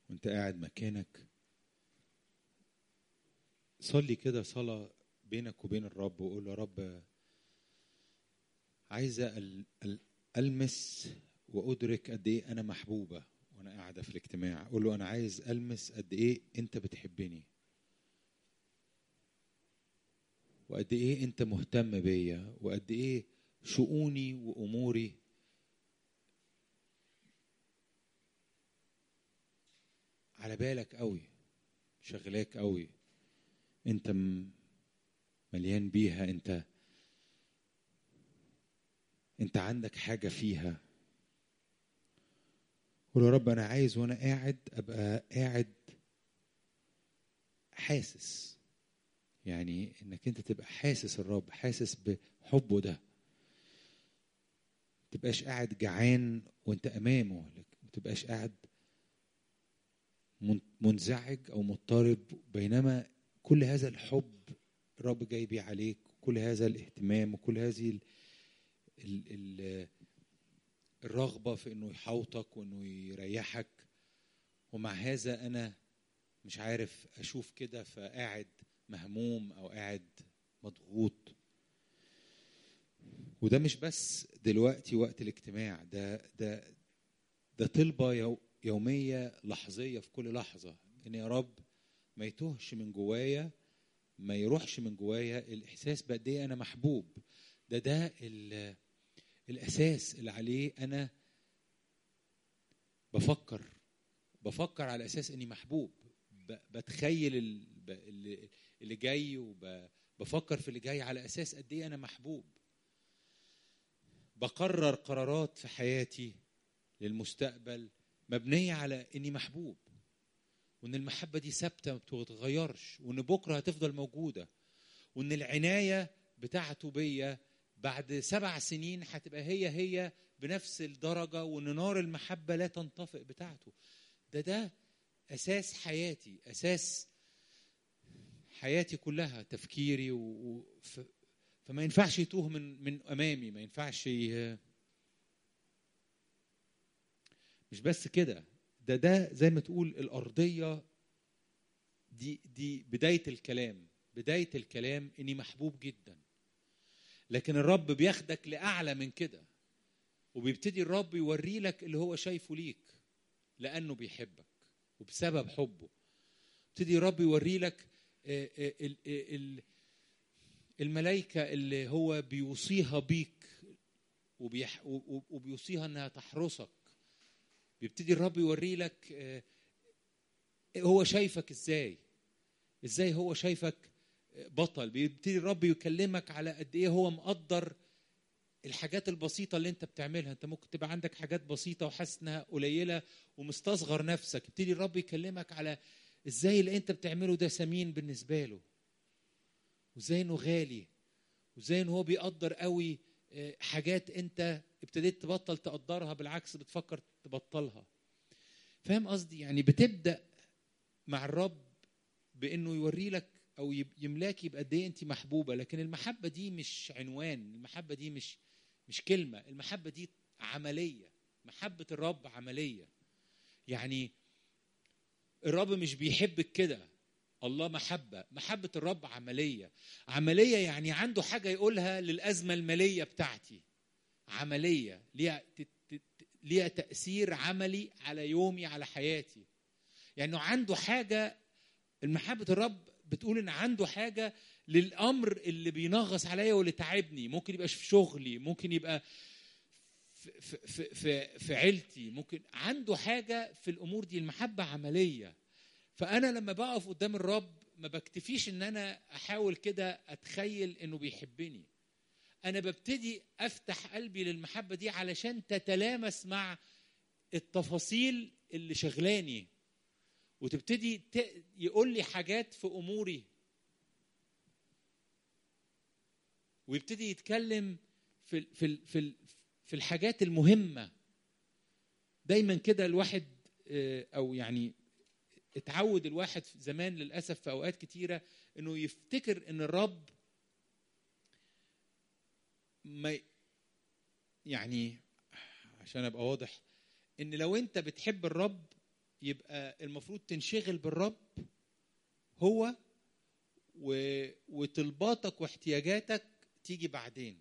وانت قاعد مكانك صلي كده صلاة بينك وبين الرب وقول له يا رب عايزة ال- ال- ألمس وأدرك قد إيه أنا محبوبة وأنا قاعدة في الاجتماع أقول له أنا عايز ألمس قد إيه أنت بتحبني وقد إيه أنت مهتم بيا وقد إيه شؤوني وأموري على بالك قوي شغلاك قوي انت م- مليان بيها انت انت عندك حاجة فيها قول يا رب انا عايز وانا قاعد ابقى قاعد حاسس يعني انك انت تبقى حاسس الرب حاسس بحبه ده ما تبقاش قاعد جعان وانت امامه لك ما تبقاش قاعد من- منزعج او مضطرب بينما كل هذا الحب الرب جاي بيه عليك كل هذا الاهتمام وكل هذه ال ال ال الرغبة في انه يحوطك وانه يريحك ومع هذا انا مش عارف اشوف كده فقاعد مهموم او قاعد مضغوط وده مش بس دلوقتي وقت الاجتماع ده ده ده طلبة يو يومية لحظية في كل لحظة ان يا رب ما يتوهش من جوايا ما يروحش من جوايا الاحساس بقد ايه انا محبوب ده ده ال- الاساس اللي عليه انا بفكر بفكر على اساس اني محبوب ب- بتخيل ال- ب- اللي اللي جاي وبفكر في اللي جاي على اساس قد ايه انا محبوب بقرر قرارات في حياتي للمستقبل مبنيه على اني محبوب وان المحبه دي ثابته ما بتتغيرش وان بكره هتفضل موجوده وان العنايه بتاعته بيا بعد سبع سنين هتبقى هي هي بنفس الدرجه وان نار المحبه لا تنطفئ بتاعته ده ده اساس حياتي اساس حياتي كلها تفكيري و... و... ف... فما ينفعش يتوه من من امامي ما ينفعش ي... مش بس كده ده ده زي ما تقول الارضيه دي دي بدايه الكلام بدايه الكلام اني محبوب جدا لكن الرب بياخدك لاعلى من كده وبيبتدي الرب يوري لك اللي هو شايفه ليك لانه بيحبك وبسبب حبه يبتدي الرب يوري لك آه، آه، ال- آه، ال- الملائكه اللي هو بيوصيها بيك وبيح- و- و- وبيوصيها انها تحرسك بيبتدي الرب يوري لك آه، هو شايفك ازاي ازاي هو شايفك بطل بيبتدي الرب يكلمك على قد ايه هو مقدر الحاجات البسيطة اللي انت بتعملها انت ممكن تبقى عندك حاجات بسيطة وحاسس انها قليلة ومستصغر نفسك يبتدي الرب يكلمك على ازاي اللي انت بتعمله ده ثمين بالنسبة له وازاي انه غالي وازاي انه هو بيقدر قوي آه، حاجات انت ابتديت تبطل تقدرها بالعكس بتفكر تبطلها فاهم قصدي يعني بتبدا مع الرب بانه يوري لك او يب- يملاك يبقى قد ايه انت محبوبه لكن المحبه دي مش عنوان المحبه دي مش مش كلمه المحبه دي عمليه محبه الرب عمليه يعني الرب مش بيحبك كده الله محبة محبة الرب عملية عملية يعني عنده حاجة يقولها للأزمة المالية بتاعتي عملية ليها ت- ت- ت- ليها تأثير عملي على يومي على حياتي يعني إنه عنده حاجة المحبة الرب بتقول ان عنده حاجة للأمر اللي بينغص عليا واللي تعبني ممكن يبقى في شغلي ممكن يبقى في, في, في, في, في عيلتي ممكن عنده حاجة في الأمور دي المحبة عملية فأنا لما بقف قدام الرب ما بكتفيش ان انا احاول كده اتخيل انه بيحبني انا ببتدي افتح قلبي للمحبه دي علشان تتلامس مع التفاصيل اللي شغلاني وتبتدي ت... يقول لي حاجات في اموري ويبتدي يتكلم في ال- في ال- في ال- في الحاجات المهمه دايما كده الواحد آه، او يعني اتعود الواحد في زمان للاسف في اوقات كتيره انه يفتكر ان الرب ما ي- يعني عشان ابقى واضح ان لو انت بتحب الرب يبقى المفروض تنشغل بالرب هو و... وطلباتك واحتياجاتك تيجي بعدين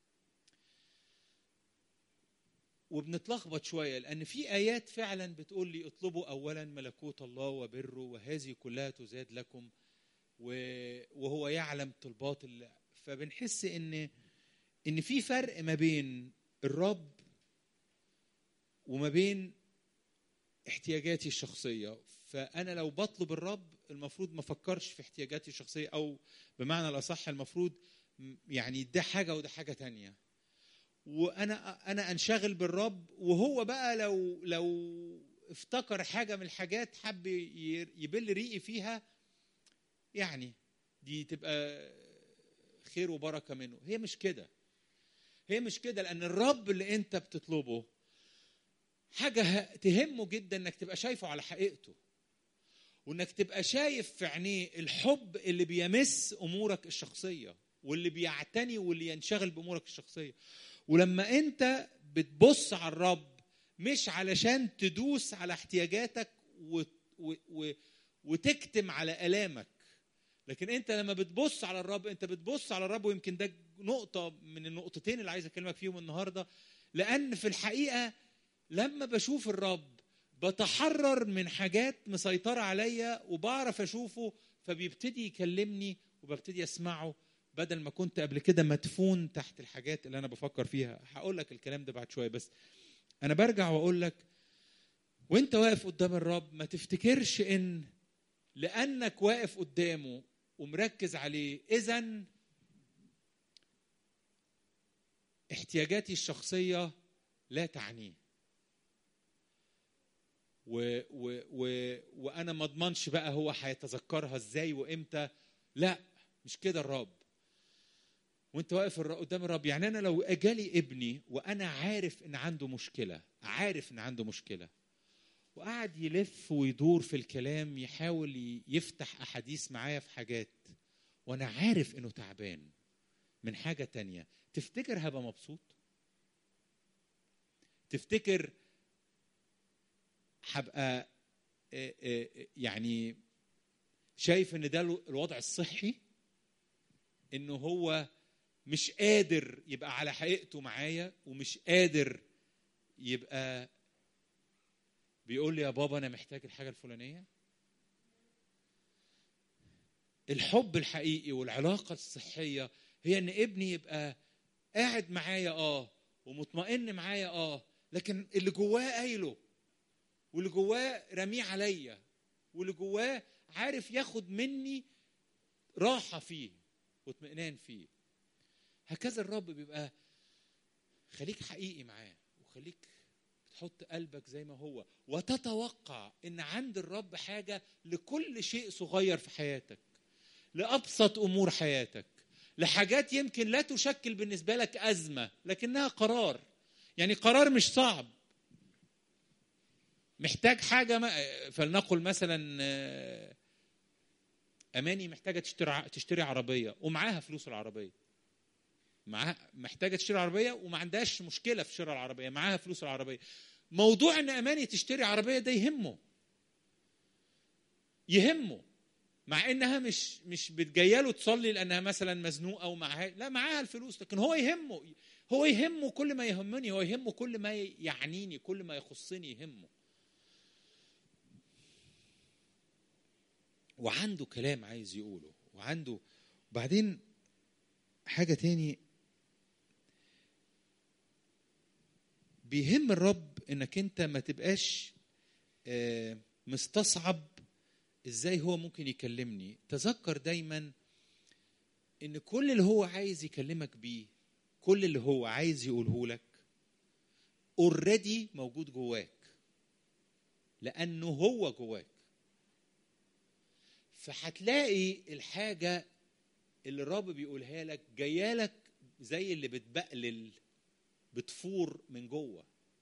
وبنتلخبط شويه لان في ايات فعلا بتقول لي اطلبوا اولا ملكوت الله وبره وهذه كلها تزاد لكم و- وهو يعلم طلبات ال- فبنحس ان ان في فرق ما بين الرب وما بين احتياجاتي الشخصيه فانا لو بطلب الرب المفروض ما افكرش في احتياجاتي الشخصيه او بمعنى الاصح المفروض م- يعني ده حاجه وده حاجه تانية وانا انا انشغل بالرب وهو بقى لو لو افتكر حاجه من الحاجات حب ي- يبل ريقي فيها يعني دي تبقى خير وبركه منه هي مش كده هي مش كده لان الرب اللي انت بتطلبه حاجه ه- تهمه جدا انك تبقى شايفه على حقيقته وانك تبقى شايف في عينيه الحب اللي بيمس امورك الشخصيه واللي بيعتني واللي ينشغل بامورك الشخصيه ولما انت بتبص على الرب مش علشان تدوس على احتياجاتك و... و... و... وتكتم على الامك لكن انت لما بتبص على الرب انت بتبص على الرب ويمكن ده نقطه من النقطتين اللي عايز اكلمك فيهم النهارده لان في الحقيقه لما بشوف الرب بتحرر من حاجات مسيطره عليا وبعرف اشوفه فبيبتدي يكلمني وببتدي اسمعه بدل ما كنت قبل كده مدفون تحت الحاجات اللي انا بفكر فيها هقول لك الكلام ده بعد شويه بس انا برجع واقول لك وانت واقف قدام الرب ما تفتكرش ان لانك واقف قدامه ومركز عليه اذا احتياجاتي الشخصيه لا تعنيه و و و وانا ما اضمنش بقى هو هيتذكرها ازاي وامتى لا مش كده الرب وانت واقف الر- قدام الرب يعني انا لو جالي ابني وانا عارف ان عنده مشكله عارف ان عنده مشكله وقعد يلف ويدور في الكلام يحاول ي- يفتح احاديث معايا في حاجات وانا عارف انه تعبان من حاجه تانية تفتكر هبقى مبسوط تفتكر هبقى آه، آه، آه، يعني شايف ان ده الو- الوضع الصحي انه هو مش قادر يبقى على حقيقته معايا ومش قادر يبقى بيقول لي يا بابا انا محتاج الحاجه الفلانيه الحب الحقيقي والعلاقه الصحيه هي ان ابني يبقى قاعد معايا اه ومطمئن معايا اه لكن اللي جواه قايله واللي جواه رميه عليا واللي جواه عارف ياخد مني راحه فيه واطمئنان فيه هكذا الرب بيبقى خليك حقيقي معاه وخليك تحط قلبك زي ما هو وتتوقع ان عند الرب حاجه لكل شيء صغير في حياتك لابسط امور حياتك لحاجات يمكن لا تشكل بالنسبه لك ازمه لكنها قرار يعني قرار مش صعب محتاج حاجه ما فلنقل مثلا آه، اماني محتاجه تشتري تشتري عربيه ومعاها فلوس العربيه معاها محتاجه تشتري عربيه وما عندهاش مشكله في شراء العربيه معاها فلوس العربيه موضوع ان اماني تشتري عربيه ده يهمه يهمه مع انها مش مش بتجيه له تصلي لانها مثلا مزنوقه ومعاها لا معاها الفلوس لكن هو يهمه هو يهمه كل ما يهمني هو يهمه كل ما يعنيني كل ما يخصني يهمه وعنده كلام عايز يقوله وعنده وبعدين حاجه تاني بيهم الرب انك انت ما تبقاش آه، مستصعب ازاي هو ممكن يكلمني تذكر دايما ان كل اللي هو عايز يكلمك بيه كل اللي هو عايز يقوله لك اوريدي موجود جواك لانه هو جواك فهتلاقي الحاجه اللي الرب بيقولها لك جايه لك زي اللي بتبقلل بتفور من جوه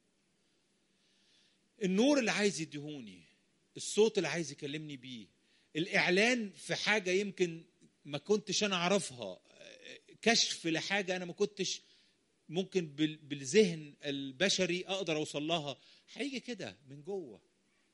النور اللي عايز يديهوني الصوت اللي عايز يكلمني بيه الاعلان في حاجه يمكن ما كنتش انا اعرفها كشف لحاجه انا ما كنتش ممكن بال- بالذهن البشري اقدر اوصل لها هيجي كده من جوه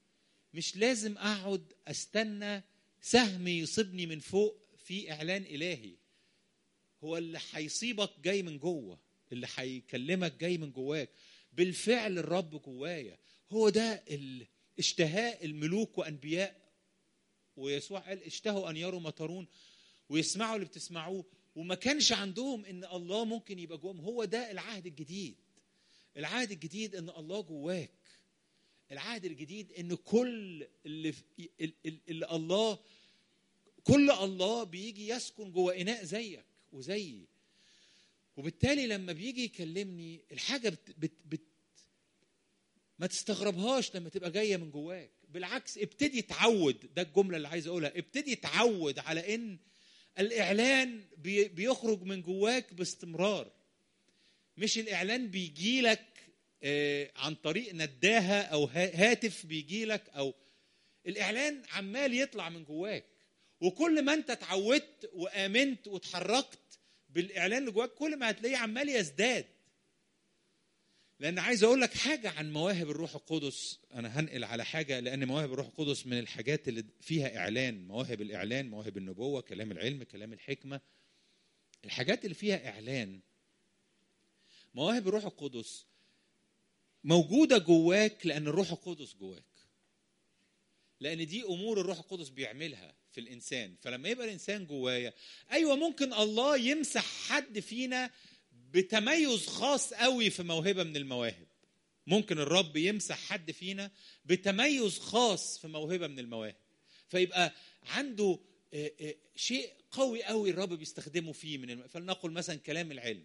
مش لازم اقعد استنى سهم يصيبني من فوق في اعلان الهي هو اللي هيصيبك جاي من جوه اللي هيكلمك جاي من جواك بالفعل الرب جوايا هو ده اشتهاء الملوك وانبياء ويسوع قال اشتهوا ان يروا ما ترون ويسمعوا اللي بتسمعوه وما كانش عندهم ان الله ممكن يبقى جواهم هو ده العهد الجديد العهد الجديد ان الله جواك العهد الجديد ان كل اللي, اللي الله كل الله بيجي يسكن جوه اناء زيك وزيي وبالتالي لما بيجي يكلمني الحاجه بت بت بت ما تستغربهاش لما تبقى جايه من جواك بالعكس ابتدي تعود ده الجمله اللي عايز اقولها ابتدي تعود على ان الاعلان بيخرج من جواك باستمرار مش الاعلان بيجي لك عن طريق نداهه او هاتف بيجي لك او الاعلان عمال يطلع من جواك وكل ما انت اتعودت وامنت واتحركت بالاعلان اللي جواك كل ما هتلاقيه عمال يزداد لان عايز اقول لك حاجه عن مواهب الروح القدس انا هنقل على حاجه لان مواهب الروح القدس من الحاجات اللي فيها اعلان مواهب الاعلان مواهب النبوه كلام العلم كلام الحكمه الحاجات اللي فيها اعلان مواهب الروح القدس موجوده جواك لان الروح القدس جواك لان دي امور الروح القدس بيعملها في الانسان فلما يبقى الانسان جوايا ايوه ممكن الله يمسح حد فينا بتميز خاص قوي في موهبه من المواهب ممكن الرب يمسح حد فينا بتميز خاص في موهبه من المواهب فيبقى عنده شيء قوي قوي الرب بيستخدمه فيه من الم... فلنقل مثلا كلام العلم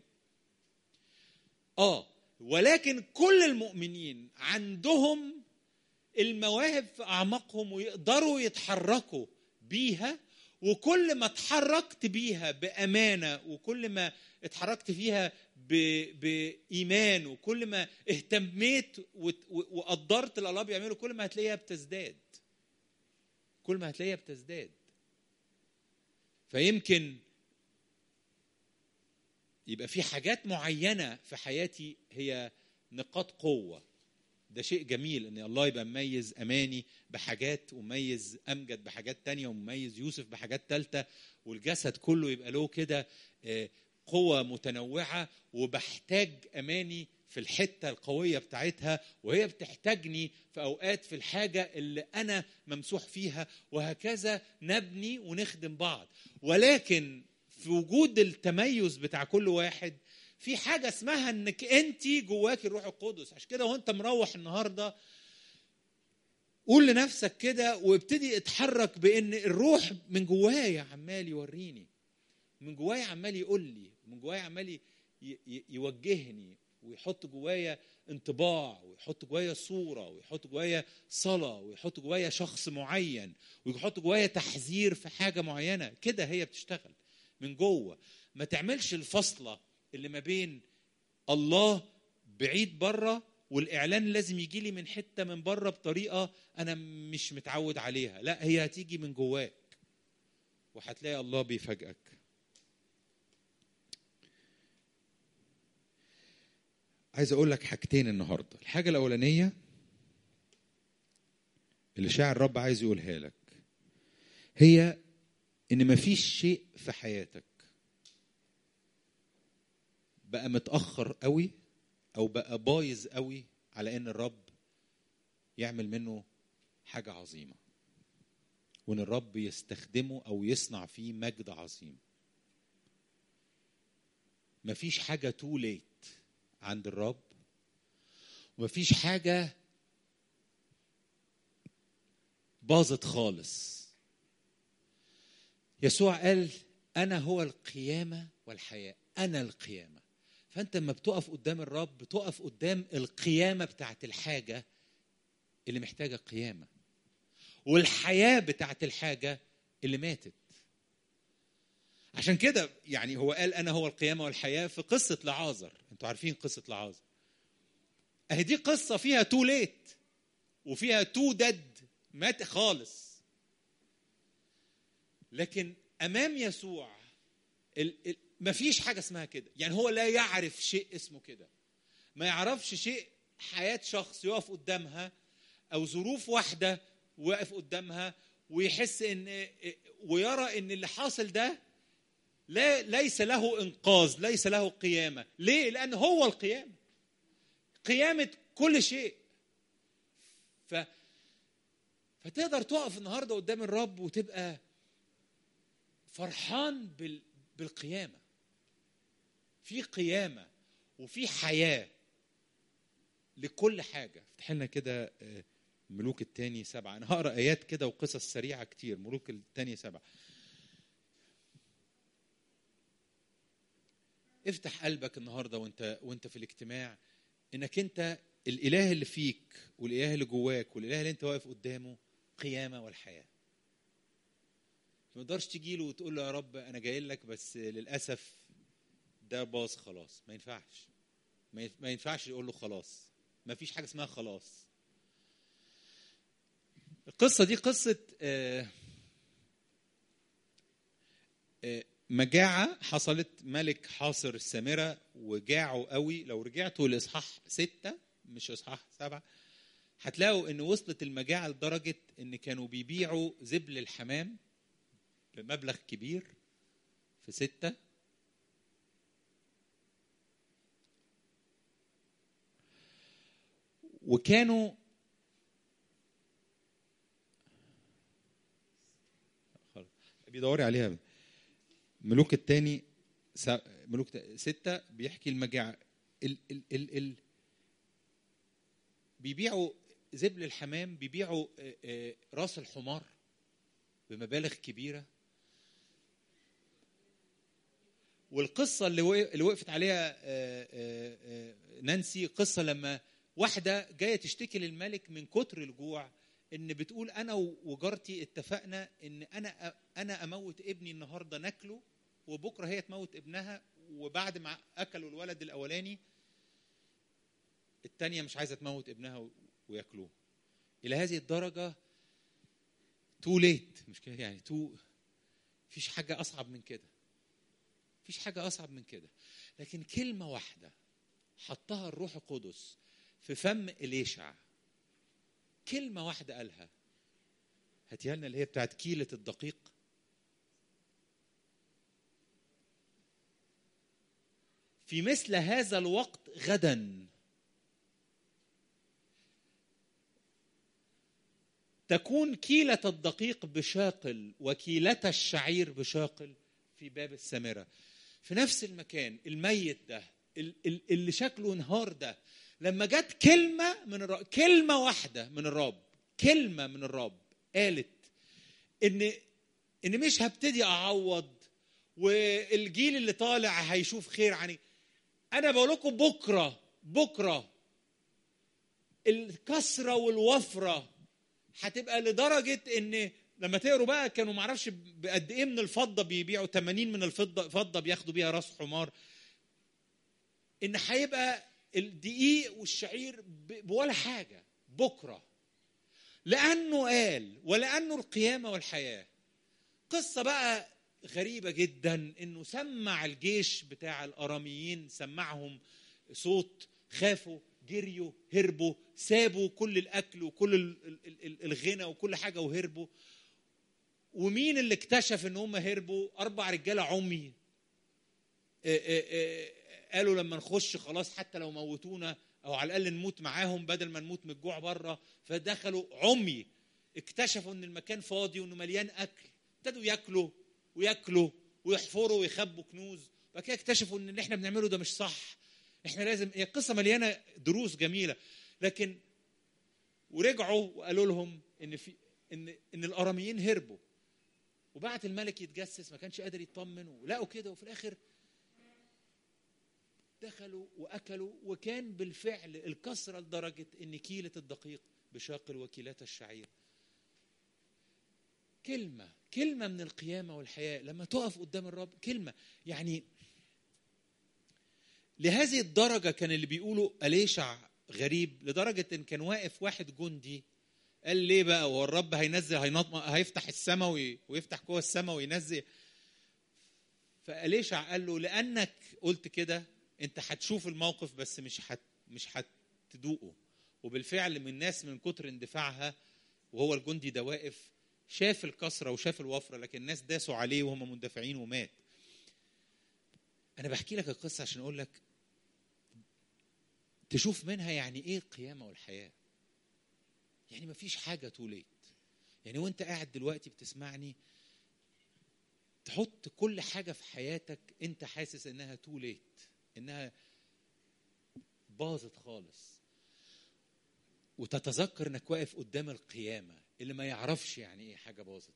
اه ولكن كل المؤمنين عندهم المواهب في اعماقهم ويقدروا يتحركوا بيها وكل ما اتحركت بيها بامانه وكل ما اتحركت فيها بايمان وكل ما اهتميت وقدرت اللي الله بيعمله كل ما هتلاقيها بتزداد كل ما هتلاقيها بتزداد فيمكن يبقى في حاجات معينه في حياتي هي نقاط قوه ده شيء جميل ان الله يبقى مميز اماني بحاجات ومميز امجد بحاجات تانية ومميز يوسف بحاجات تالتة والجسد كله يبقى له كده قوة متنوعة وبحتاج اماني في الحتة القوية بتاعتها وهي بتحتاجني في اوقات في الحاجة اللي انا ممسوح فيها وهكذا نبني ونخدم بعض ولكن في وجود التميز بتاع كل واحد في حاجة اسمها انك انت جواك الروح القدس عشان كده وانت مروح النهاردة قول لنفسك كده وابتدي اتحرك بان الروح من جوايا عمال يوريني من جوايا عمال يقول لي من جوايا عمال يوجهني ويحط جوايا انطباع ويحط جوايا صوره ويحط جوايا صلاه ويحط جوايا شخص معين ويحط جوايا تحذير في حاجه معينه كده هي بتشتغل من جوه ما تعملش الفصله اللي ما بين الله بعيد بره والاعلان لازم يجي لي من حته من بره بطريقه انا مش متعود عليها لا هي هتيجي من جواك وهتلاقي الله بيفاجئك عايز اقول لك حاجتين النهارده الحاجه الاولانيه اللي شاعر الرب عايز يقولها لك هي ان مفيش شيء في حياتك بقى متاخر قوي او بقى بايظ قوي على ان الرب يعمل منه حاجه عظيمه وان الرب يستخدمه او يصنع فيه مجد عظيم مفيش حاجه تو ليت عند الرب ومفيش حاجه باظت خالص يسوع قال انا هو القيامه والحياه انا القيامه فانت لما بتقف قدام الرب بتقف قدام القيامه بتاعت الحاجه اللي محتاجه قيامه والحياه بتاعت الحاجه اللي ماتت عشان كده يعني هو قال انا هو القيامه والحياه في قصه لعازر انتوا عارفين قصه لعازر اهي دي قصه فيها تو ليت وفيها تو دد مات خالص لكن امام يسوع ال ال مفيش حاجه اسمها كده يعني هو لا يعرف شيء اسمه كده ما يعرفش شيء حياه شخص يقف قدامها او ظروف واحده واقف قدامها ويحس ان ويرى ان اللي حاصل ده لا ليس له انقاذ ليس له قيامه ليه لان هو القيامه قيامه كل شيء ف فتقدر تقف النهارده قدام الرب وتبقى فرحان بال... بالقيامه في قيامه وفي حياه لكل حاجه افتح لنا كده آه، ملوك الثاني سبعه انا هقرا ايات كده وقصص سريعه كتير ملوك الثاني سبعه افتح قلبك النهارده وانت وانت في الاجتماع انك انت الاله اللي فيك والاله اللي جواك والاله اللي انت واقف قدامه قيامه والحياه ما تقدرش تجي له وتقول له يا رب انا جاي لك بس للاسف ده باظ خلاص ما ينفعش ما ينف- ما ينفعش يقول له خلاص ما فيش حاجه اسمها خلاص القصه دي قصه آه، آه، مجاعة حصلت ملك حاصر السامرة وجاعوا قوي لو رجعتوا لإصحاح ستة مش إصحاح سبعة هتلاقوا إن وصلت المجاعة لدرجة إن كانوا بيبيعوا زبل الحمام بمبلغ كبير في ستة وكانوا خلاص. بيدوري عليها ملوك الثاني ملوك تا- ستة بيحكي المجاعة ال ال ال ال بيبيعوا زبل الحمام بيبيعوا آه، آه، راس الحمار بمبالغ كبيرة والقصة اللي وق- اللي وقفت عليها آه، آه، آه، نانسي قصة لما واحدة جاية تشتكي للملك من كتر الجوع ان بتقول انا وجارتي اتفقنا ان انا انا اموت ابني النهارده ناكله وبكره هي تموت ابنها وبعد ما اكلوا الولد الاولاني الثانيه مش عايزه تموت ابنها و- وياكلوه الى هذه الدرجه تو ليت مش كده يعني تو مفيش حاجه اصعب من كده مفيش حاجه اصعب من كده لكن كلمه واحده حطها الروح القدس في فم اليشع كلمه واحده قالها هاتيها لنا اللي هي بتاعت كيله الدقيق في مثل هذا الوقت غدا تكون كيلة الدقيق بشاقل وكيلة الشعير بشاقل في باب السامرة في نفس المكان الميت ده ال- ال- اللي شكله انهار ده لما جت كلمة من الرب كلمة واحدة من الرب كلمة من الرب قالت ان ان مش هبتدي اعوض والجيل اللي طالع هيشوف خير عني انا بقول لكم بكره بكره الكسره والوفره هتبقى لدرجه ان لما تقروا بقى كانوا معرفش بقد ايه من الفضه بيبيعوا 80 من الفضه فضه بياخدوا بيها راس حمار ان هيبقى الدقيق والشعير ب- بولا حاجه بكره لانه قال ولانه القيامه والحياه قصه بقى غريبه جدا انه سمع الجيش بتاع الاراميين سمعهم صوت خافوا جريوا هربوا سابوا كل الاكل وكل ال- ال- ال- الغنى وكل حاجه وهربوا ومين اللي اكتشف ان هم هربوا اربع رجاله عمي آه، آه، آه، قالوا لما نخش خلاص حتى لو موتونا او على الاقل نموت معاهم بدل ما نموت من الجوع بره فدخلوا عمي اكتشفوا ان المكان فاضي وانه مليان اكل ابتدوا ياكلوا وياكلوا ويحفروا ويخبوا كنوز بعد كده اكتشفوا ان اللي احنا بنعمله ده مش صح احنا لازم هي قصه مليانه دروس جميله لكن ورجعوا وقالوا لهم ان في ان ان الاراميين هربوا وبعت الملك يتجسس ما كانش قادر يطمن ولقوا كده وفي الاخر دخلوا واكلوا وكان بالفعل الكسره لدرجه ان كيله الدقيق بشاقل وكيلات الشعير كلمه كلمه من القيامه والحياه لما تقف قدام الرب كلمه يعني لهذه الدرجه كان اللي بيقولوا اليشع غريب لدرجه ان كان واقف واحد جندي قال ليه بقى هو الرب هينزل هينط هيفتح السماء وي- ويفتح جوه السماء وينزل فاليشع قال له لانك قلت كده انت هتشوف الموقف بس مش هت مش هتدوقه وبالفعل من الناس من كتر اندفاعها وهو الجندي ده واقف شاف الكسره وشاف الوفره لكن الناس داسوا عليه وهم مندفعين ومات انا بحكي لك القصه عشان اقول لك تشوف منها يعني ايه القيامه والحياه يعني مفيش حاجه توليت يعني وانت قاعد دلوقتي بتسمعني تحط كل حاجه في حياتك انت حاسس انها تو ليت انها باظت خالص وتتذكر انك واقف قدام القيامه اللي ما يعرفش يعني ايه حاجه باظت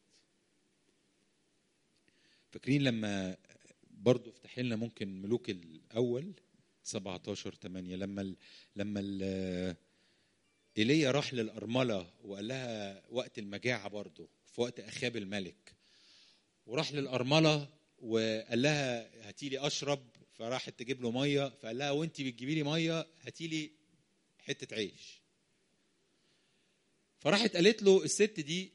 فاكرين لما برضو افتح لنا ممكن ملوك الاول 17 8 لما ال لما ال ايليا راح للارمله وقال لها وقت المجاعه برضو في وقت اخاب الملك وراح للارمله وقال لها هاتي لي اشرب فراحت تجيب له ميه فقال لها وانت بتجيبي لي ميه هاتي لي حته عيش فراحت قالت له الست دي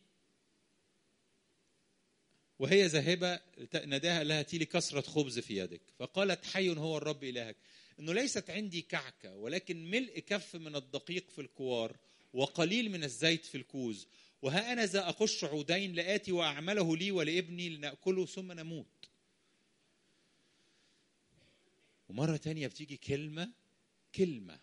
وهي ذاهبة ناداها قال لها هاتي لي كسرة خبز في يدك فقالت حي هو الرب إلهك إنه ليست عندي كعكة ولكن ملء كف من الدقيق في الكوار وقليل من الزيت في الكوز وها أنا ذا أقش عودين لآتي وأعمله لي ولابني لنأكله ثم نموت ومرة تانية بتيجي كلمة كلمة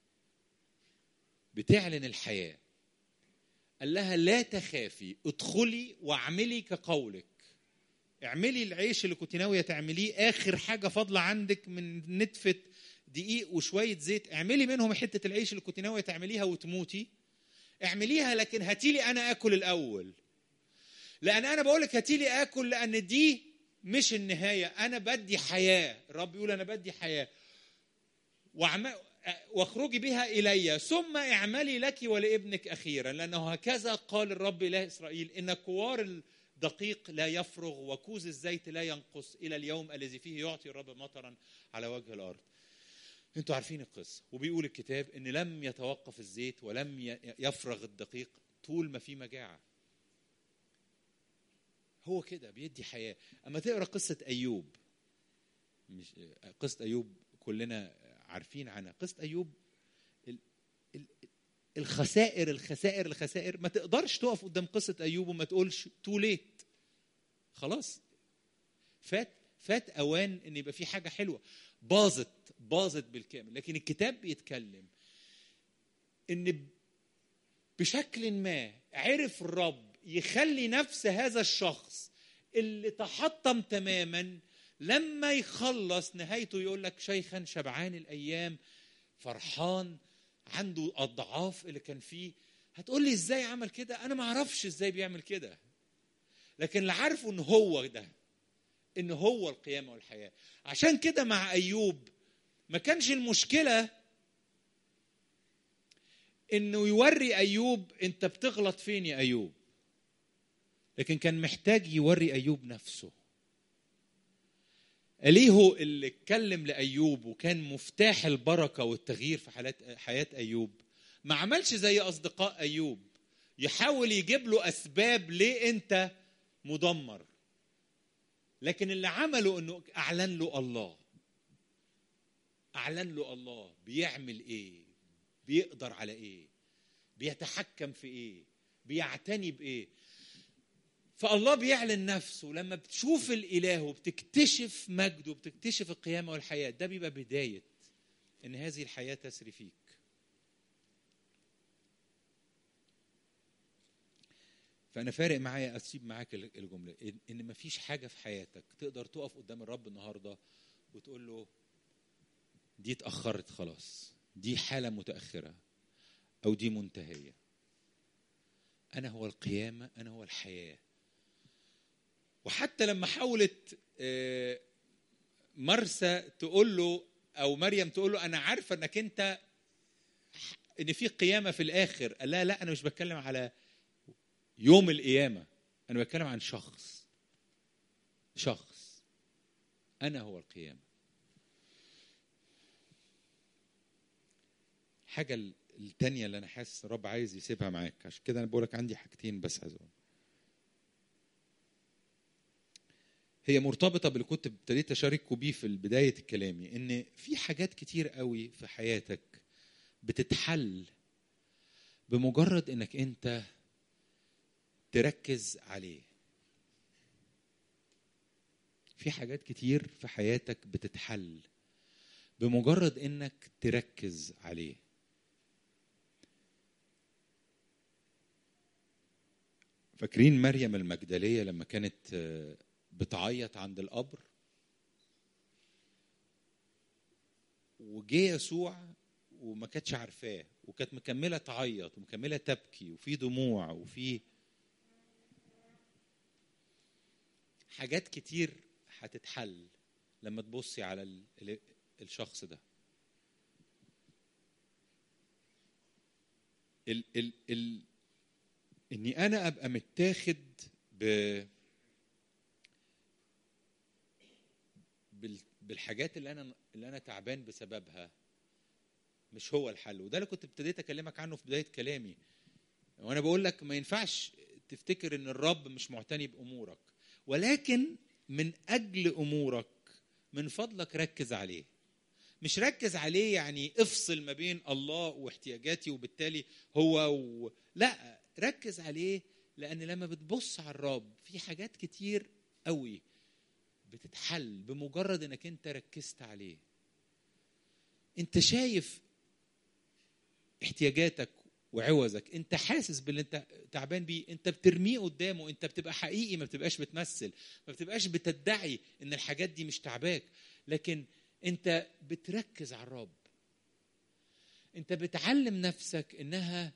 بتعلن الحياة قال لها لا تخافي ادخلي واعملي كقولك اعملي العيش اللي كنت ناويه تعمليه اخر حاجه فاضله عندك من نتفه دقيق وشويه زيت اعملي منهم حته العيش اللي كنت ناويه تعمليها وتموتي اعمليها لكن هاتي لي انا اكل الاول لان انا بقول لك هاتي لي اكل لان دي مش النهايه انا بدي حياه الرب يقول انا بدي حياه وعم... واخرجي بها الي ثم اعملي لك ولابنك اخيرا لانه هكذا قال الرب اله اسرائيل ان كوار الدقيق لا يفرغ وكوز الزيت لا ينقص الى اليوم الذي فيه يعطي الرب مطرا على وجه الارض انتوا عارفين القصه وبيقول الكتاب ان لم يتوقف الزيت ولم يفرغ الدقيق طول ما في مجاعه هو كده بيدي حياه اما تقرا قصه ايوب مش قصه ايوب كلنا عارفين عنها قصه ايوب الخسائر الخسائر الخسائر ما تقدرش تقف قدام قصه ايوب وما تقولش تو ليت خلاص فات فات اوان ان يبقى في حاجه حلوه باظت باظت بالكامل لكن الكتاب بيتكلم ان بشكل ما عرف الرب يخلي نفس هذا الشخص اللي تحطم تماما لما يخلص نهايته يقول لك شيخا شبعان الايام فرحان عنده اضعاف اللي كان فيه هتقول لي ازاي عمل كده انا ما اعرفش ازاي بيعمل كده لكن اللي عارفه ان هو ده ان هو القيامه والحياه عشان كده مع ايوب ما كانش المشكله انه يوري ايوب انت بتغلط فين يا ايوب لكن كان محتاج يوري ايوب نفسه أليهو اللي اتكلم لأيوب وكان مفتاح البركة والتغيير في حالات حياة أيوب ما عملش زي أصدقاء أيوب يحاول يجيب له أسباب ليه أنت مدمر لكن اللي عمله أنه أعلن له الله أعلن له الله بيعمل إيه بيقدر على إيه بيتحكم في إيه بيعتني بإيه فالله بيعلن نفسه لما بتشوف الاله وبتكتشف مجده وبتكتشف القيامه والحياه ده بيبقى بدايه ان هذه الحياه تسري فيك فانا فارق معايا اسيب معاك الجمله ان مفيش حاجه في حياتك تقدر تقف قدام الرب النهارده وتقول له دي اتاخرت خلاص دي حاله متاخره او دي منتهيه انا هو القيامه انا هو الحياه وحتى لما حاولت مرسى تقول له او مريم تقول له انا عارفه انك انت ان في قيامه في الاخر قال لا لا انا مش بتكلم على يوم القيامه انا بتكلم عن شخص شخص انا هو القيامه الحاجه التانية اللي انا حاسس الرب عايز يسيبها معاك عشان كده انا بقول لك عندي حاجتين بس عايز اقول هي مرتبطة باللي كنت ابتديت أشارككم بيه في بداية كلامي إن في حاجات كتير قوي في حياتك بتتحل بمجرد إنك أنت تركز عليه في حاجات كتير في حياتك بتتحل بمجرد انك تركز عليه فاكرين مريم المجدليه لما كانت آه، بتعيط عند القبر وجه يسوع وما كانتش عارفاه وكانت مكمله تعيط ومكمله تبكي وفي دموع وفي حاجات كتير هتتحل لما تبصي على ال- ال- الشخص ده ال ال ال اني انا ابقى متاخد ب بال- بالحاجات اللي انا اللي انا تعبان بسببها مش هو الحل وده اللي كنت ابتديت اكلمك عنه في بدايه كلامي وانا بقول لك ما ينفعش تفتكر ان الرب مش معتني بامورك ولكن من اجل امورك من فضلك ركز عليه مش ركز عليه يعني افصل ما بين الله واحتياجاتي وبالتالي هو و... لا ركز عليه لان لما بتبص على الرب في حاجات كتير قوي بتتحل بمجرد انك انت ركزت عليه انت شايف احتياجاتك وعوزك انت حاسس باللي انت تعبان بيه انت بترميه قدامه انت بتبقى حقيقي ما بتبقاش بتمثل ما بتبقاش بتدعي ان الحاجات دي مش تعباك لكن انت بتركز على الرب انت بتعلم نفسك انها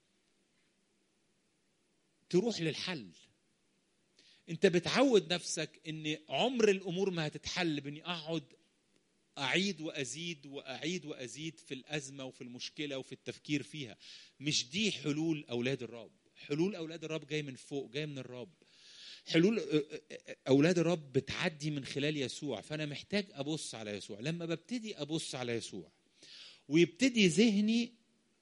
تروح للحل انت بتعود نفسك ان عمر الامور ما هتتحل باني اقعد اعيد وازيد واعيد وازيد في الازمه وفي المشكله وفي التفكير فيها مش دي حلول اولاد الرب حلول اولاد الرب جاي من فوق جاي من الرب حلول اولاد الرب بتعدي من خلال يسوع فانا محتاج ابص على يسوع لما ببتدي ابص على يسوع ويبتدي ذهني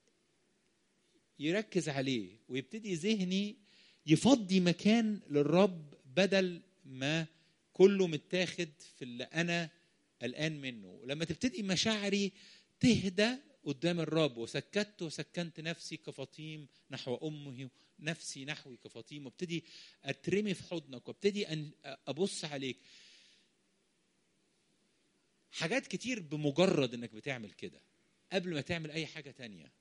يركز عليه ويبتدي ذهني يفضي مكان للرب بدل ما كله متاخد في اللي انا قلقان منه لما تبتدي مشاعري تهدى قدام الرب وسكت وسكنت نفسي كفطيم نحو امه نفسي نحوي كفطيم وابتدي اترمي في حضنك وابتدي ان ابص عليك حاجات كتير بمجرد انك بتعمل كده قبل ما تعمل اي حاجه تانية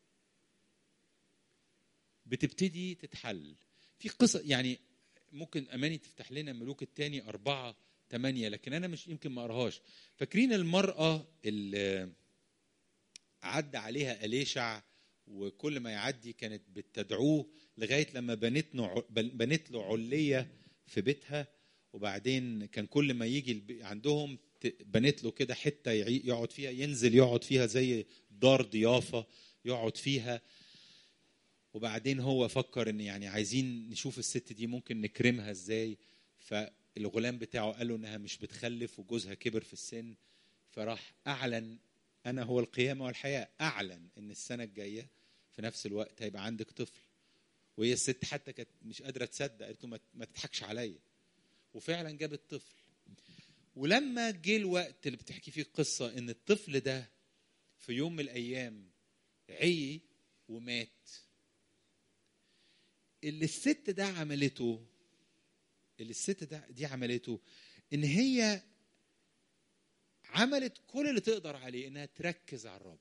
بتبتدي تتحل في قصة يعني ممكن اماني تفتح لنا ملوك الثاني أربعة ثمانية لكن أنا مش يمكن ما أقراهاش فاكرين المرأة اللي عدى عليها أليشع وكل ما يعدي كانت بتدعوه لغاية لما بنت له بنت له علية في بيتها وبعدين كان كل ما يجي عندهم بنت له كده حتة يقعد فيها ينزل يقعد فيها زي دار ضيافة يقعد فيها وبعدين هو فكر ان يعني عايزين نشوف الست دي ممكن نكرمها ازاي فالغلام بتاعه قال له انها مش بتخلف وجوزها كبر في السن فراح اعلن انا هو القيامه والحياه اعلن ان السنه الجايه في نفس الوقت هيبقى عندك طفل وهي الست حتى كانت مش قادره تصدق قالت له ما تضحكش عليا وفعلا جابت طفل ولما جه الوقت اللي بتحكي فيه القصه ان الطفل ده في يوم من الايام عي ومات اللي الست ده عملته اللي الست ده دي عملته ان هي عملت كل اللي تقدر عليه انها تركز على الرب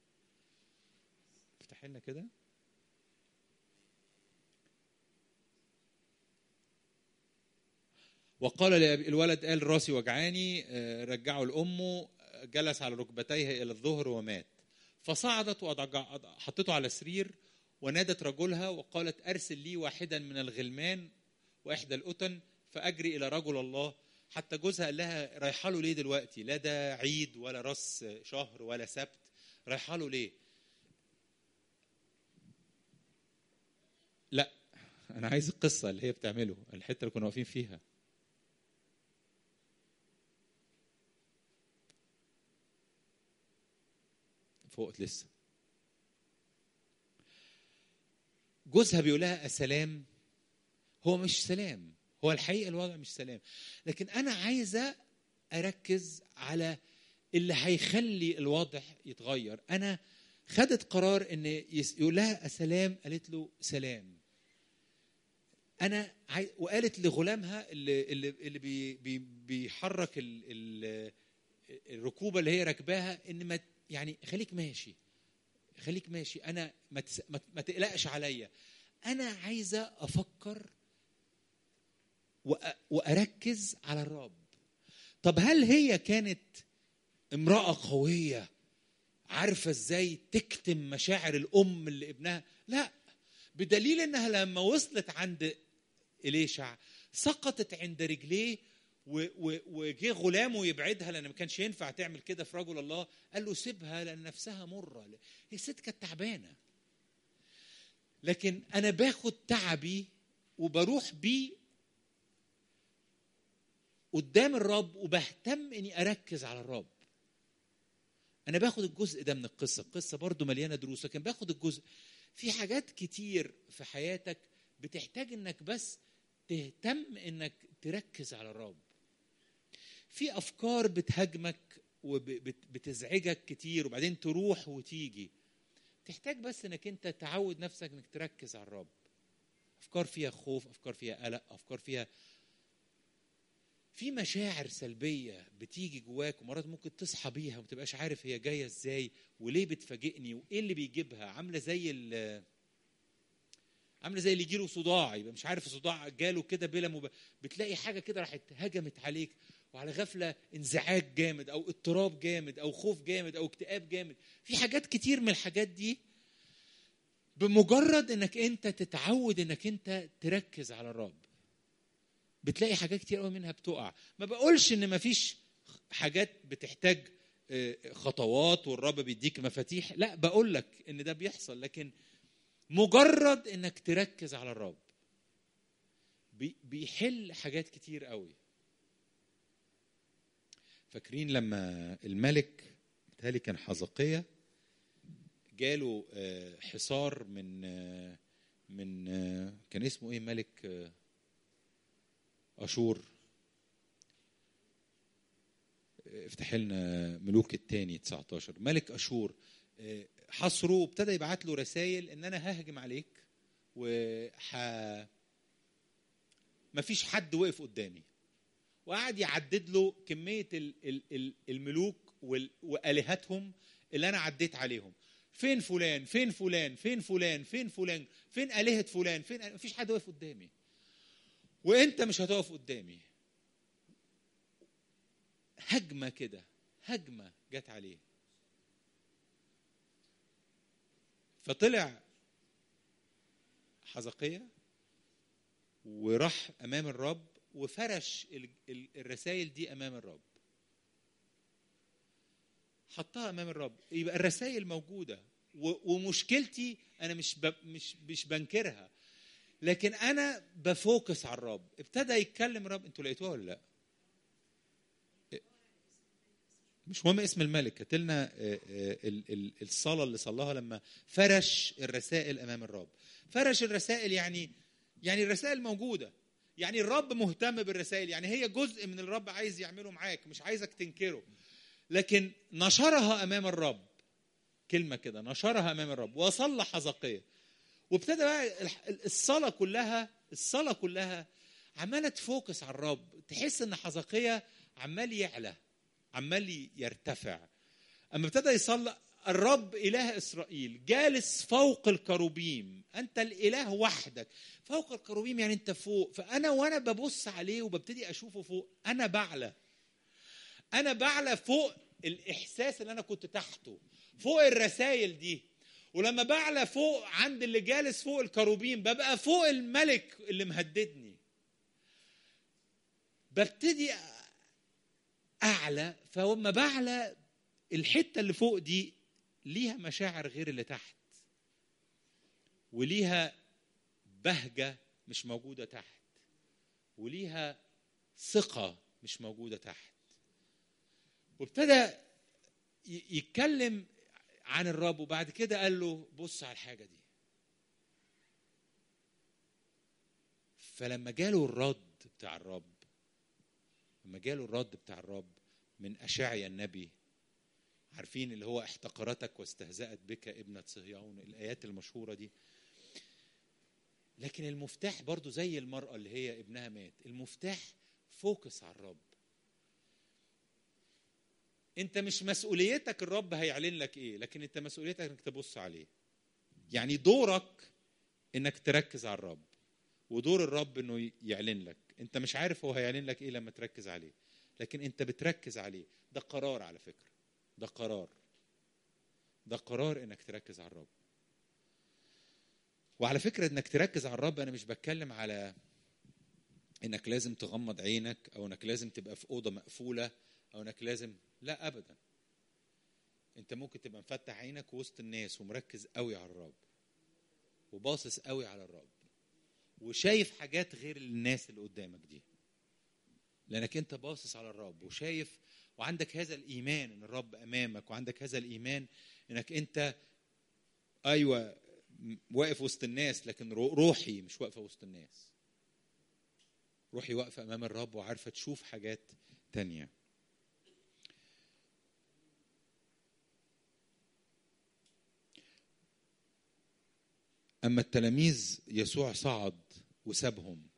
افتح لنا كده وقال الولد قال راسي وجعاني رجعه لامه جلس على ركبتيه الى الظهر ومات فصعدت وحطته على سرير ونادت رجلها وقالت ارسل لي واحدا من الغلمان واحدى الاتن فاجري الى رجل الله حتى جوزها قال لها رايحه له ليه دلوقتي لا ده عيد ولا راس شهر ولا سبت رايحه له ليه لا انا عايز القصه اللي هي بتعمله الحته اللي كنا واقفين فيها فوقت لسه جوزها بيقول لها السلام هو مش سلام هو الحقيقه الوضع مش سلام لكن انا عايزه اركز على اللي هيخلي الوضع يتغير انا خدت قرار ان يقول لها السلام قالت له سلام انا عاي... وقالت لغلامها اللي اللي اللي بي... بي... بيحرك ال... ال... الركوبه اللي هي راكباها ان ما يعني خليك ماشي خليك ماشي انا ما, تس... ما... ما تقلقش عليا انا عايزه افكر وأ... واركز على الرب طب هل هي كانت امراه قويه عارفه ازاي تكتم مشاعر الام اللي ابنها لا بدليل انها لما وصلت عند اليشع سقطت عند رجليه وجه غلامه يبعدها لان ما كانش ينفع تعمل كده في رجل الله قال له سيبها لان نفسها مره هي الست كانت تعبانه لكن انا باخد تعبي وبروح بيه قدام الرب وبهتم اني اركز على الرب انا باخد الجزء ده من القصه القصه برضو مليانه دروس لكن باخد الجزء في حاجات كتير في حياتك بتحتاج انك بس تهتم انك تركز على الرب في افكار بتهاجمك وبتزعجك كتير وبعدين تروح وتيجي تحتاج بس انك انت تعود نفسك انك تركز على الرب افكار فيها خوف افكار فيها قلق افكار فيها في مشاعر سلبيه بتيجي جواك ومرات ممكن تصحى بيها وما تبقاش عارف هي جايه ازاي وليه بتفاجئني وايه اللي بيجيبها عامله زي ال عامله زي اللي يجيله صداع يبقى مش عارف الصداع جاله كده بلا مب... بتلاقي حاجه كده راحت هجمت عليك وعلى غفله انزعاج جامد او اضطراب جامد او خوف جامد او اكتئاب جامد في حاجات كتير من الحاجات دي بمجرد انك انت تتعود انك انت تركز على الرب بتلاقي حاجات كتير قوي منها بتقع ما بقولش ان ما فيش حاجات بتحتاج خطوات والرب بيديك مفاتيح لا بقول لك ان ده بيحصل لكن مجرد انك تركز على الرب بيحل حاجات كتير قوي فاكرين لما الملك بتهيألي كان حزقية جاله حصار من من كان اسمه ايه ملك اشور افتح لنا ملوك الثاني 19 ملك اشور حصره وابتدى يبعت له رسائل ان انا ههجم عليك وح مفيش حد وقف قدامي وقعد يعدد له كميه الملوك والهتهم اللي انا عديت عليهم فين فلان فين فلان فين فلان فين فلان فين الهه فلان فين مفيش حد واقف قدامي وانت مش هتقف قدامي هجمه كده هجمه جت عليه فطلع حزقية وراح امام الرب وفرش الرسائل دي امام الرب حطها امام الرب يبقى الرسائل موجوده ومشكلتي انا مش مش مش بنكرها لكن انا بفوكس على الرب ابتدى يتكلم الرب انتوا لقيتوها ولا لا مش مهم اسم الملك هات لنا الصلاه اللي صلاها لما فرش الرسائل امام الرب فرش الرسائل يعني يعني الرسائل موجوده يعني الرب مهتم بالرسائل يعني هي جزء من الرب عايز يعمله معاك مش عايزك تنكره لكن نشرها امام الرب كلمه كده نشرها امام الرب وصلى حزقيه وابتدى بقى الصلاه كلها الصلاه كلها عماله تفوكس على الرب تحس ان حزقيه عمال يعلى عمال يرتفع اما ابتدى يصلي الرب اله اسرائيل جالس فوق الكروبيم انت الاله وحدك فوق الكروبيم يعني انت فوق فانا وانا ببص عليه وببتدي اشوفه فوق انا بعلى انا بعلى فوق الاحساس اللي انا كنت تحته فوق الرسائل دي ولما بعلى فوق عند اللي جالس فوق الكروبيم ببقى فوق الملك اللي مهددني ببتدي اعلى فلما بعلى الحته اللي فوق دي ليها مشاعر غير اللي تحت وليها بهجه مش موجوده تحت وليها ثقه مش موجوده تحت وابتدى يتكلم عن الرب وبعد كده قال له بص على الحاجه دي فلما جاله الرد بتاع الرب لما جاله الرد بتاع الرب من اشعيا النبي عارفين اللي هو احتقرتك واستهزأت بك ابنة صهيون الايات المشهوره دي لكن لكن المفتاح برضو زي المرأة اللي هي ابنها مات المفتاح فوكس على الرب انت مش مسؤوليتك الرب هيعلن لك ايه لكن انت مسؤوليتك انك تبص عليه يعني دورك انك تركز على الرب ودور الرب انه يعلن لك انت مش عارف هو هيعلن لك ايه لما تركز عليه لكن انت بتركز عليه ده قرار على فكره ده قرار ده قرار انك تركز على الرب وعلى فكره انك تركز على الرب انا مش بتكلم على انك لازم تغمض عينك او انك لازم تبقى في اوضه مقفوله او انك لازم لا ابدا انت ممكن تبقى مفتح عينك وسط الناس ومركز قوي على الرب وباصص قوي على الرب وشايف حاجات غير الناس اللي قدامك دي لانك انت باصص على الرب وشايف وعندك هذا الايمان ان الرب امامك وعندك هذا الايمان انك انت ايوه واقف وسط الناس لكن روحي مش واقفه وسط الناس روحي واقفه امام الرب وعارفه تشوف حاجات تانيه اما التلاميذ يسوع صعد وسابهم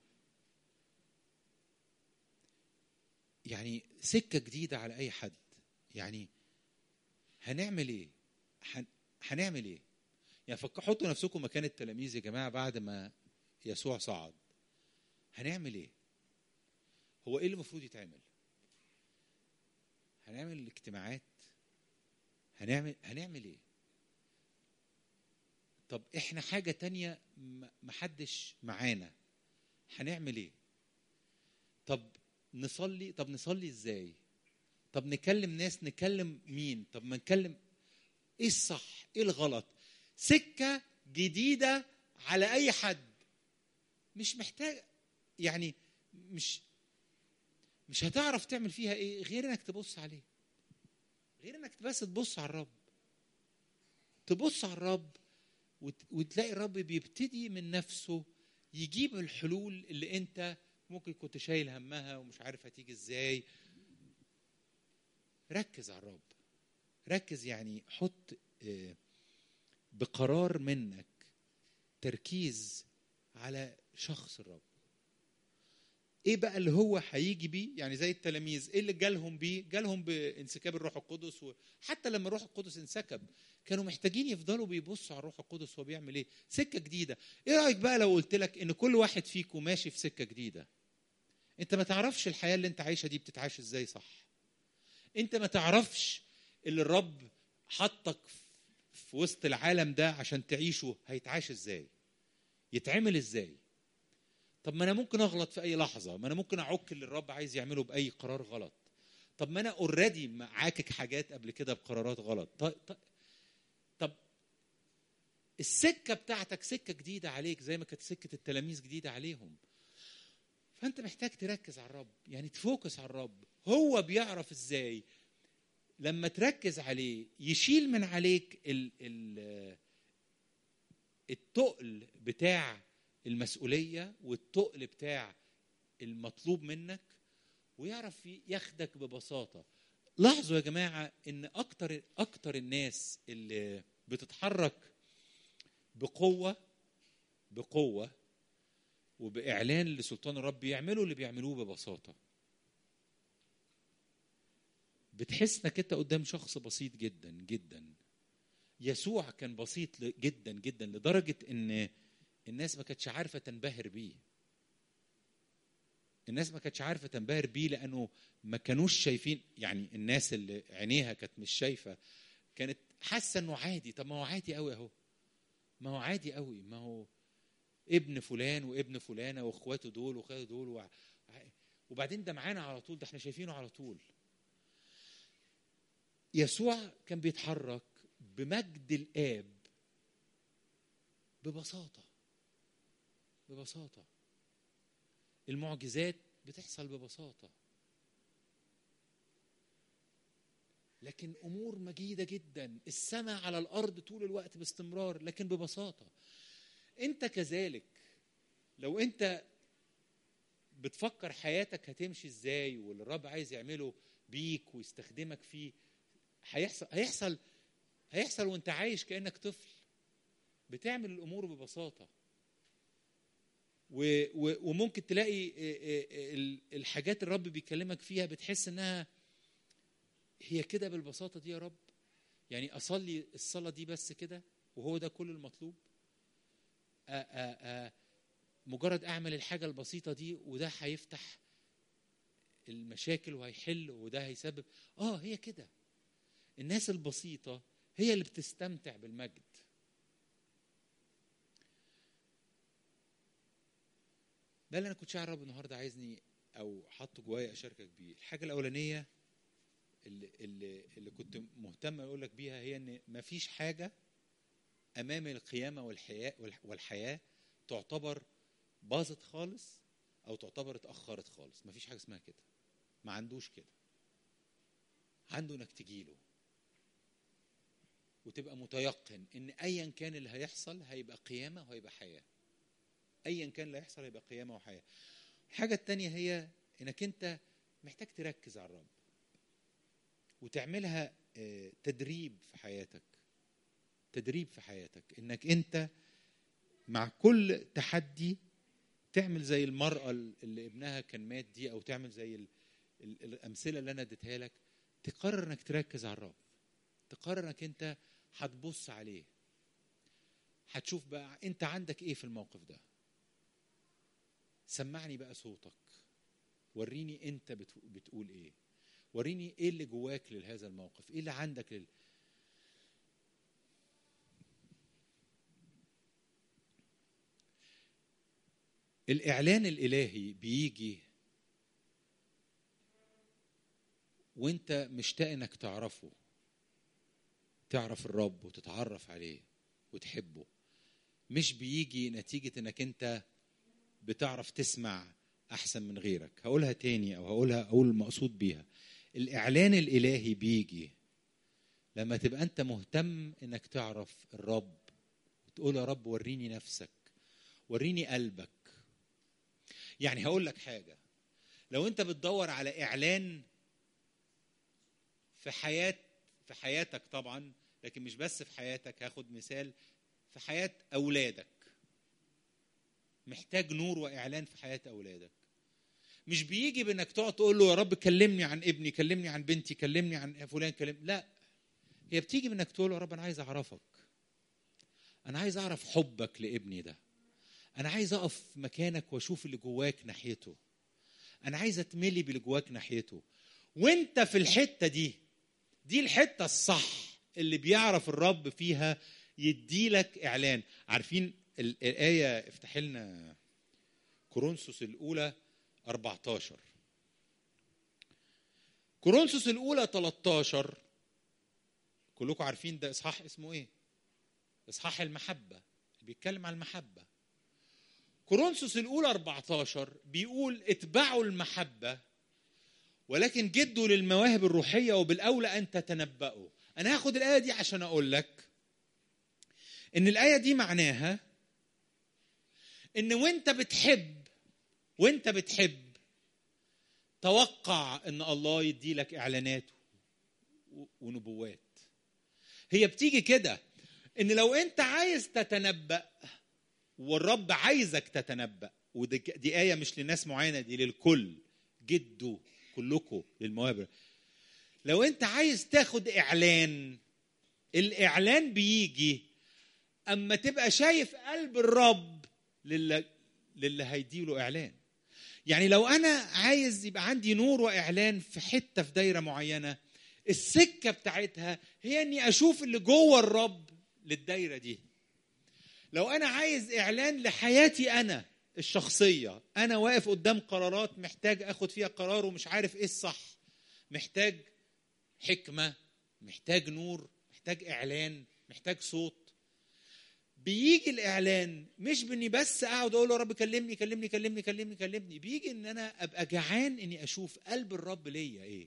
يعني سكه جديده على اي حد يعني هنعمل ايه هنعمل ايه يعني فك حطوا نفسكم مكان التلاميذ يا جماعه بعد ما يسوع صعد هنعمل ايه هو ايه اللي المفروض يتعمل هنعمل اجتماعات هنعمل هنعمل ايه طب احنا حاجة تانية محدش معانا هنعمل ايه طب نصلي طب نصلي ازاي طب نكلم ناس نكلم مين طب ما نكلم ايه الصح ايه الغلط سكة جديدة على اي حد مش محتاج يعني مش مش هتعرف تعمل فيها ايه غير انك تبص عليه غير انك بس تبص على الرب تبص على الرب وتلاقي الرب بيبتدي من نفسه يجيب الحلول اللي انت ممكن كنت شايل همها ومش عارف هتيجي ازاي ركز على الرب ركز يعني حط بقرار منك تركيز على شخص الرب ايه بقى اللي هو هيجي بيه يعني زي التلاميذ ايه اللي جالهم بيه جالهم بانسكاب الروح القدس وحتى لما الروح القدس انسكب كانوا محتاجين يفضلوا بيبصوا على الروح القدس هو بيعمل ايه سكه جديده ايه رايك بقى لو قلت لك ان كل واحد فيكم ماشي في سكه جديده انت ما تعرفش الحياه اللي انت عايشها دي بتتعاش ازاي صح انت ما تعرفش اللي الرب حطك في وسط العالم ده عشان تعيشه هيتعاش ازاي يتعمل ازاي طب ما انا ممكن اغلط في اي لحظه ما انا ممكن اعك اللي الرب عايز يعمله باي قرار غلط طب ما انا اوريدي معاكك حاجات قبل كده بقرارات غلط طب, طب, طب السكه بتاعتك سكه جديده عليك زي ما كانت سكه التلاميذ جديده عليهم فانت محتاج تركز على الرب يعني تفوكس على الرب هو بيعرف ازاي لما تركز عليه يشيل من عليك ال ال التقل بتاع المسؤولية والتقل بتاع المطلوب منك ويعرف ياخدك ببساطة لاحظوا يا جماعة ان اكتر اكتر الناس اللي بتتحرك بقوة بقوة وبإعلان لسلطان الرب بيعملوا اللي بيعملوه ببساطة بتحس انك انت قدام شخص بسيط جدا جدا يسوع كان بسيط جدا جدا لدرجة ان الناس ما كانتش عارفه تنبهر بيه الناس ما كانتش عارفه تنبهر بيه لانه ما كانوش شايفين يعني الناس اللي عينيها كانت مش شايفه كانت حاسه انه عادي طب ما هو عادي قوي اهو ما هو عادي قوي ما هو ابن فلان وابن فلانه واخواته دول واخواته دول و... وبعدين ده معانا على طول ده احنا شايفينه على طول يسوع كان بيتحرك بمجد الاب ببساطه ببساطة المعجزات بتحصل ببساطة لكن أمور مجيدة جدا السماء على الأرض طول الوقت باستمرار لكن ببساطة أنت كذلك لو أنت بتفكر حياتك هتمشي ازاي واللي الرب عايز يعمله بيك ويستخدمك فيه هيحصل هيحصل هيحصل وانت عايش كانك طفل بتعمل الامور ببساطه و- و- وممكن تلاقي آه، آه، ال- الحاجات الرب بيكلمك فيها بتحس انها هي كده بالبساطه دي يا رب يعني اصلي الصلاه دي بس كده وهو ده كل المطلوب آ آ آ مجرد اعمل الحاجه البسيطه دي وده هيفتح المشاكل وهيحل وده هيسبب اه هي كده الناس البسيطه هي اللي بتستمتع بالمجد ده اللي انا كنت شاعر الرب النهارده عايزني او حاطه جوايا اشاركك بيه الحاجه الاولانيه اللي اللي اللي كنت مهتم اقول لك بيها هي ان مفيش حاجه امام القيامه والحياه والحياه تعتبر باظت خالص او تعتبر اتاخرت خالص مفيش حاجه اسمها كده ما عندوش كده عنده انك تجيله وتبقى متيقن ان ايا كان اللي هيحصل هيبقى قيامه وهيبقى حياه ايا كان اللي هيحصل هيبقى قيامه وحياه الحاجه التانية هي انك انت محتاج تركز على الرب وتعملها آه، تدريب في حياتك تدريب في حياتك انك انت مع كل تحدي تعمل زي المرأة اللي ابنها كان مات دي او تعمل زي ال- ال- الامثلة اللي انا اديتها لك تقرر انك تركز على الرب تقرر انك انت هتبص عليه هتشوف بقى انت عندك ايه في الموقف ده سمعني بقى صوتك وريني انت بت- بتقول ايه وريني ايه اللي جواك لهذا الموقف ايه اللي عندك لل... الاعلان الالهي بيجي وانت مشتاق انك تعرفه تعرف الرب وتتعرف عليه وتحبه مش بيجي نتيجة انك انت بتعرف تسمع احسن من غيرك هقولها تاني او هقولها اقول المقصود بيها الاعلان الالهي بيجي لما تبقى انت مهتم انك تعرف الرب وتقول يا رب وريني نفسك وريني قلبك يعني هقول لك حاجه لو انت بتدور على اعلان في حياه في حياتك طبعا لكن مش بس في حياتك هاخد مثال في حياه اولادك محتاج نور واعلان في حياه اولادك مش بيجي بانك تقعد تقول له يا رب كلمني عن ابني كلمني عن بنتي كلمني عن فلان كلم لا هي بتيجي بانك تقول له يا رب انا عايز اعرفك انا عايز اعرف حبك لابني ده انا عايز اقف مكانك واشوف اللي جواك ناحيته انا عايز اتملي باللي جواك ناحيته وانت في الحته دي دي الحته الصح اللي بيعرف الرب فيها يديلك اعلان عارفين ال- الايه افتح لنا كورنثوس الاولى 14 كورنثوس الاولى 13 كلكم عارفين ده اصحاح اسمه ايه اصحاح المحبه بيتكلم عن المحبه كورنثوس الاولى 14 بيقول اتبعوا المحبه ولكن جدوا للمواهب الروحيه وبالاولى ان تتنبأوا انا هاخد الايه دي عشان اقول لك ان الايه دي معناها ان وانت بتحب وانت بتحب توقع ان الله يدي لك اعلانات و- ونبوات هي بتيجي كده ان لو انت عايز تتنبأ والرب عايزك تتنبأ ودي دي آية مش لناس معينة دي للكل جدوا كلكم للمواهب لو انت عايز تاخد اعلان الاعلان بيجي اما تبقى شايف قلب الرب للي للي هيديله اعلان يعني لو انا عايز يبقى عندي نور واعلان في حته في دايره معينه السكه بتاعتها هي اني اشوف اللي جوه الرب للدايره دي لو انا عايز اعلان لحياتي انا الشخصيه انا واقف قدام قرارات محتاج اخد فيها قرار ومش عارف ايه الصح محتاج حكمه محتاج نور محتاج اعلان محتاج صوت بيجي الاعلان مش باني بس اقعد اقول له يا رب كلمني كلمني كلمني كلمني كلمني بيجي ان انا ابقى جعان اني اشوف قلب الرب ليا ايه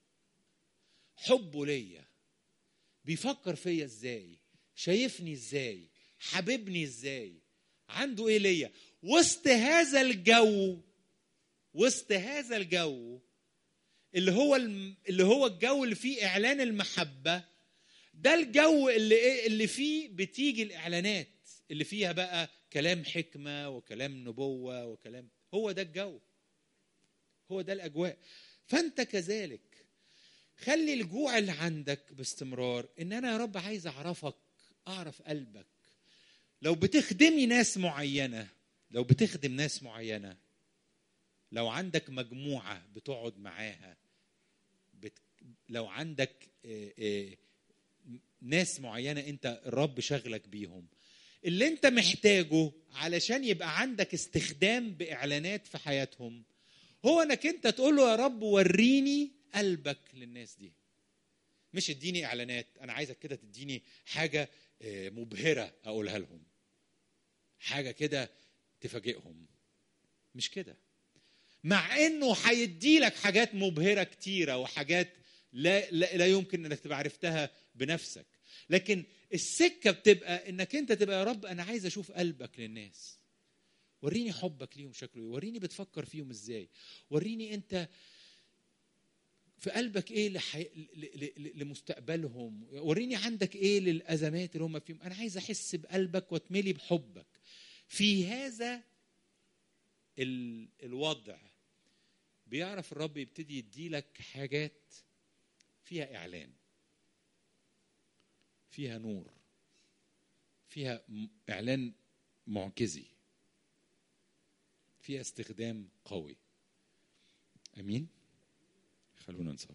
حبه ليا بيفكر فيا ازاي شايفني ازاي حبيبني ازاي عنده ايه ليا وسط هذا الجو وسط هذا الجو اللي هو الم- اللي هو الجو اللي فيه اعلان المحبه ده الجو اللي ايه اللي فيه بتيجي الاعلانات اللي فيها بقى كلام حكمه وكلام نبوه وكلام هو ده الجو هو ده الاجواء فانت كذلك خلي الجوع اللي عندك باستمرار ان انا يا رب عايز اعرفك اعرف قلبك لو بتخدمي ناس معينه لو بتخدم ناس معينه لو عندك مجموعه بتقعد معاها بت... لو عندك آه، آه، ناس معينه انت الرب شغلك بيهم اللي انت محتاجه علشان يبقى عندك استخدام باعلانات في حياتهم هو انك انت تقول له يا رب وريني قلبك للناس دي مش اديني اعلانات انا عايزك كده تديني حاجه آه، مبهره اقولها لهم حاجه كده تفاجئهم مش كده مع انه هيدي لك حاجات مبهره كتيره وحاجات لا, لا, لا يمكن انك تبقى عرفتها بنفسك لكن السكه بتبقى انك انت تبقى يا رب انا عايز اشوف قلبك للناس وريني حبك ليهم شكله ايه وريني بتفكر فيهم ازاي وريني انت في قلبك ايه لحي... ل... ل... لمستقبلهم وريني عندك ايه للازمات اللي هم فيهم انا عايز احس بقلبك واتملي بحبك في هذا ال... الوضع بيعرف الرب يبتدي يديلك حاجات فيها اعلان فيها نور فيها م- اعلان معجزي فيها استخدام قوي امين خلونا نصلي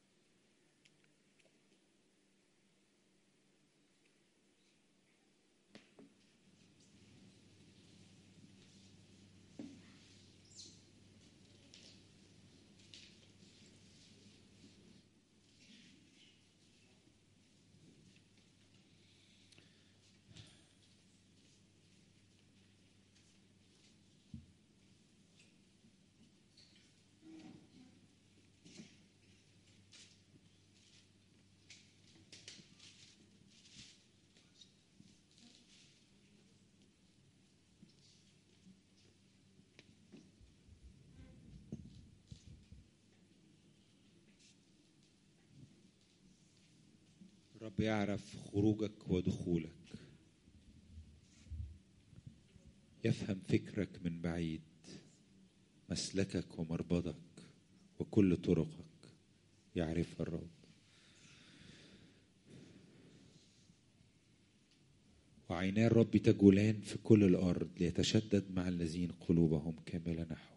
الرب يعرف خروجك ودخولك يفهم فكرك من بعيد مسلكك ومربضك وكل طرقك يعرفها الرب وعينا الرب تجولان في كل الأرض ليتشدد مع الذين قلوبهم كاملة نحوه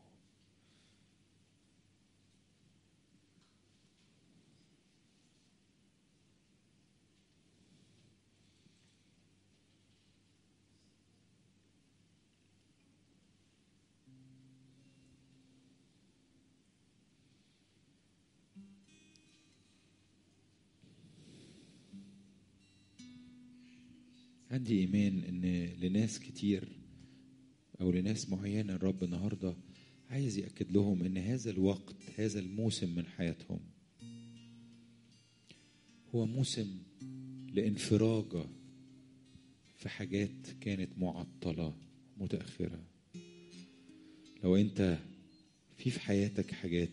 عندي إيمان إن لناس كتير أو لناس معينة الرب النهاردة عايز يأكد لهم إن هذا الوقت هذا الموسم من حياتهم هو موسم لانفراجة في حاجات كانت معطلة متأخرة لو أنت في في حياتك حاجات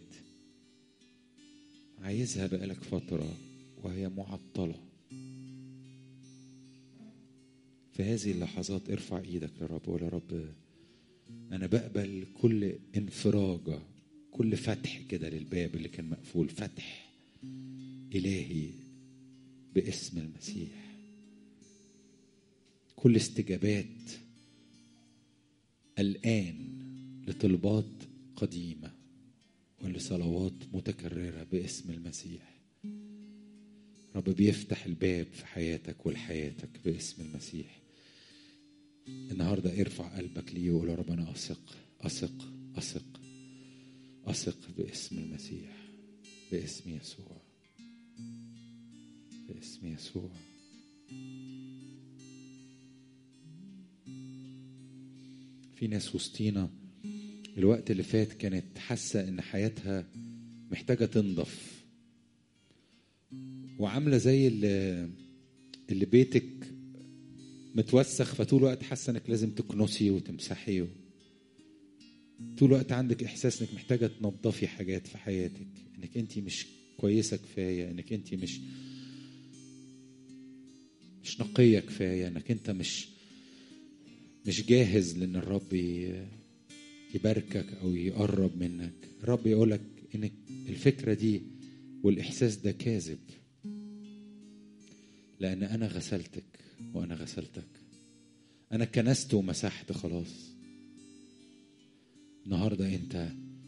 عايزها بقالك فترة وهي معطلة في هذه اللحظات ارفع ايدك للرب وقول يا رب انا بقبل كل انفراجه كل فتح كده للباب اللي كان مقفول فتح الهي باسم المسيح كل استجابات الان لطلبات قديمه ولصلوات متكرره باسم المسيح رب بيفتح الباب في حياتك ولحياتك باسم المسيح النهاردة ارفع قلبك ليه وقول يا رب أنا أثق أثق أثق أثق باسم المسيح باسم يسوع باسم يسوع في ناس وسطينا الوقت اللي فات كانت حاسة إن حياتها محتاجة تنضف وعاملة زي اللي, اللي بيتك متوسخ فطول الوقت حاسة إنك لازم تكنسي وتمسحي و... طول الوقت عندك إحساس إنك محتاجة تنظفي حاجات في حياتك إنك أنت مش كويسة كفاية إنك أنت مش مش نقية كفاية إنك أنت مش مش جاهز لان الرب يباركك او يقرب منك الرب يقولك ان الفكره دي والاحساس ده كاذب لان انا غسلتك وانا غسلتك انا كنست ومسحت خلاص النهارده انت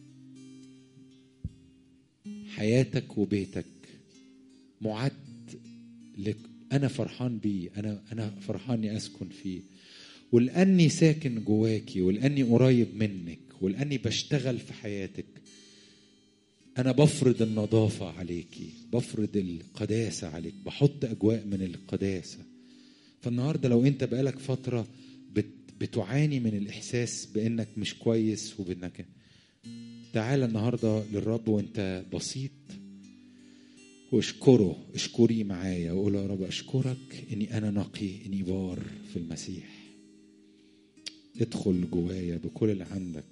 حياتك وبيتك معد لك انا فرحان بيه انا انا فرحان اني اسكن فيه ولاني ساكن جواكي ولاني قريب منك ولاني بشتغل في حياتك انا بفرض النظافه عليكي بفرض القداسه عليك بحط اجواء من القداسه فالنهارده لو انت بقالك فتره بتعاني من الاحساس بانك مش كويس وبانك تعالى النهارده للرب وانت بسيط واشكره اشكري معايا وقول يا رب اشكرك اني انا نقي اني بار في المسيح ادخل جوايا بكل اللي عندك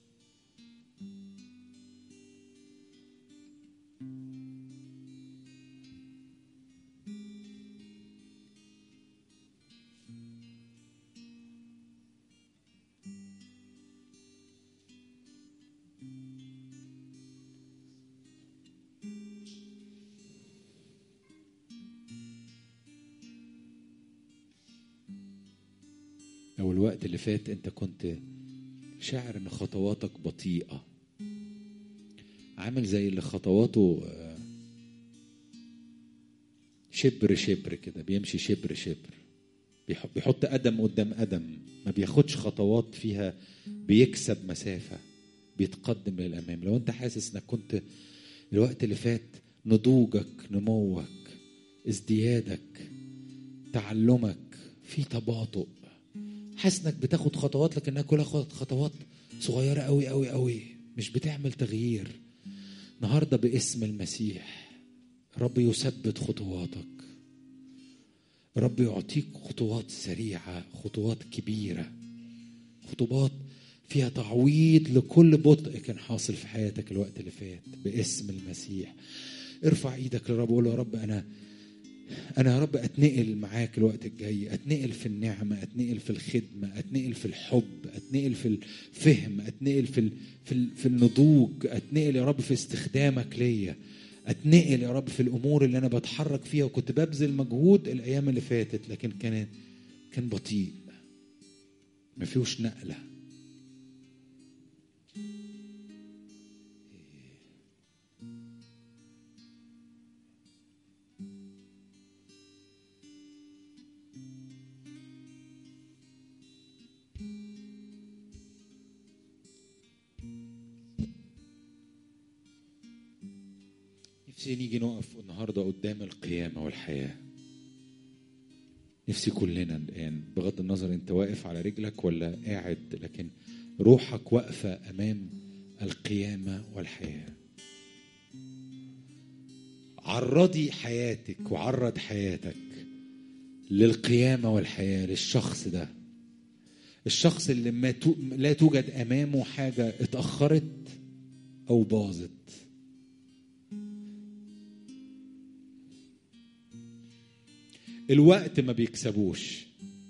لو الوقت اللي فات انت كنت شاعر ان خطواتك بطيئة عامل زي اللي خطواته شبر شبر كده بيمشي شبر شبر بيحط قدم قدام قدم ما بياخدش خطوات فيها بيكسب مسافة بيتقدم للأمام لو أنت حاسس إنك كنت الوقت اللي فات نضوجك نموك ازديادك تعلمك في تباطؤ حاسس انك بتاخد خطوات لكنها كلها خطوات صغيره قوي قوي قوي مش بتعمل تغيير النهارده باسم المسيح رب يثبت خطواتك رب يعطيك خطوات سريعه خطوات كبيره خطوات فيها تعويض لكل بطء كان حاصل في حياتك الوقت اللي فات باسم المسيح ارفع ايدك للرب وقول يا رب انا انا يا رب اتنقل معاك الوقت الجاي اتنقل في النعمه اتنقل في الخدمه اتنقل في الحب اتنقل في الفهم اتنقل في في, في النضوج اتنقل يا رب في استخدامك ليا اتنقل يا رب في الامور اللي انا بتحرك فيها وكنت ببذل مجهود الايام اللي فاتت لكن كان كان بطيء ما فيهوش نقله نفسي نيجي نقف النهارده قدام القيامه والحياه نفسي كلنا الان بغض النظر انت واقف على رجلك ولا قاعد لكن روحك واقفه امام القيامه والحياه عرضي حياتك وعرض حياتك للقيامه والحياه للشخص ده الشخص اللي ما تو... لا توجد امامه حاجه اتاخرت او باظت الوقت ما بيكسبوش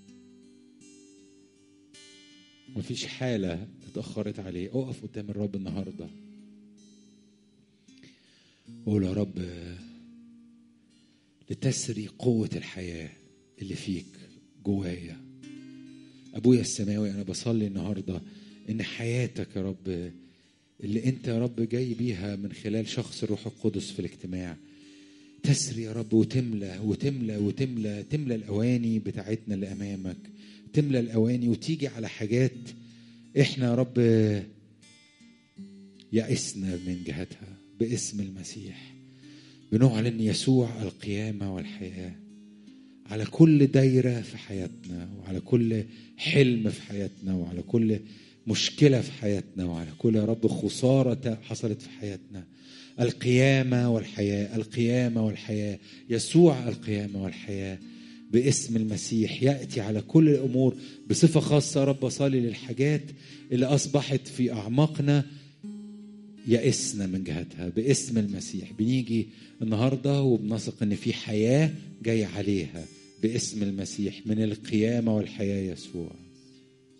مفيش حالة اتأخرت عليه اقف قدام الرب النهاردة قول يا رب لتسري قوة الحياة اللي فيك جوايا أبويا السماوي أنا بصلي النهاردة إن حياتك يا رب اللي أنت يا رب جاي بيها من خلال شخص الروح القدس في الاجتماع تسري يا رب وتملى وتملى وتملى تملى الاواني بتاعتنا اللي امامك تملى الاواني وتيجي على حاجات احنا يا رب يئسنا من جهتها باسم المسيح بنعلن يسوع القيامه والحياه على كل دايره في حياتنا وعلى كل حلم في حياتنا وعلى كل مشكله في حياتنا وعلى كل يا رب خساره حصلت في حياتنا القيامة والحياة القيامة والحياة يسوع القيامة والحياة باسم المسيح يأتي على كل الأمور بصفة خاصة رب صلي للحاجات اللي أصبحت في أعماقنا يئسنا من جهتها باسم المسيح بنيجي النهاردة وبنثق إن في حياة جاية عليها باسم المسيح من القيامة والحياة يسوع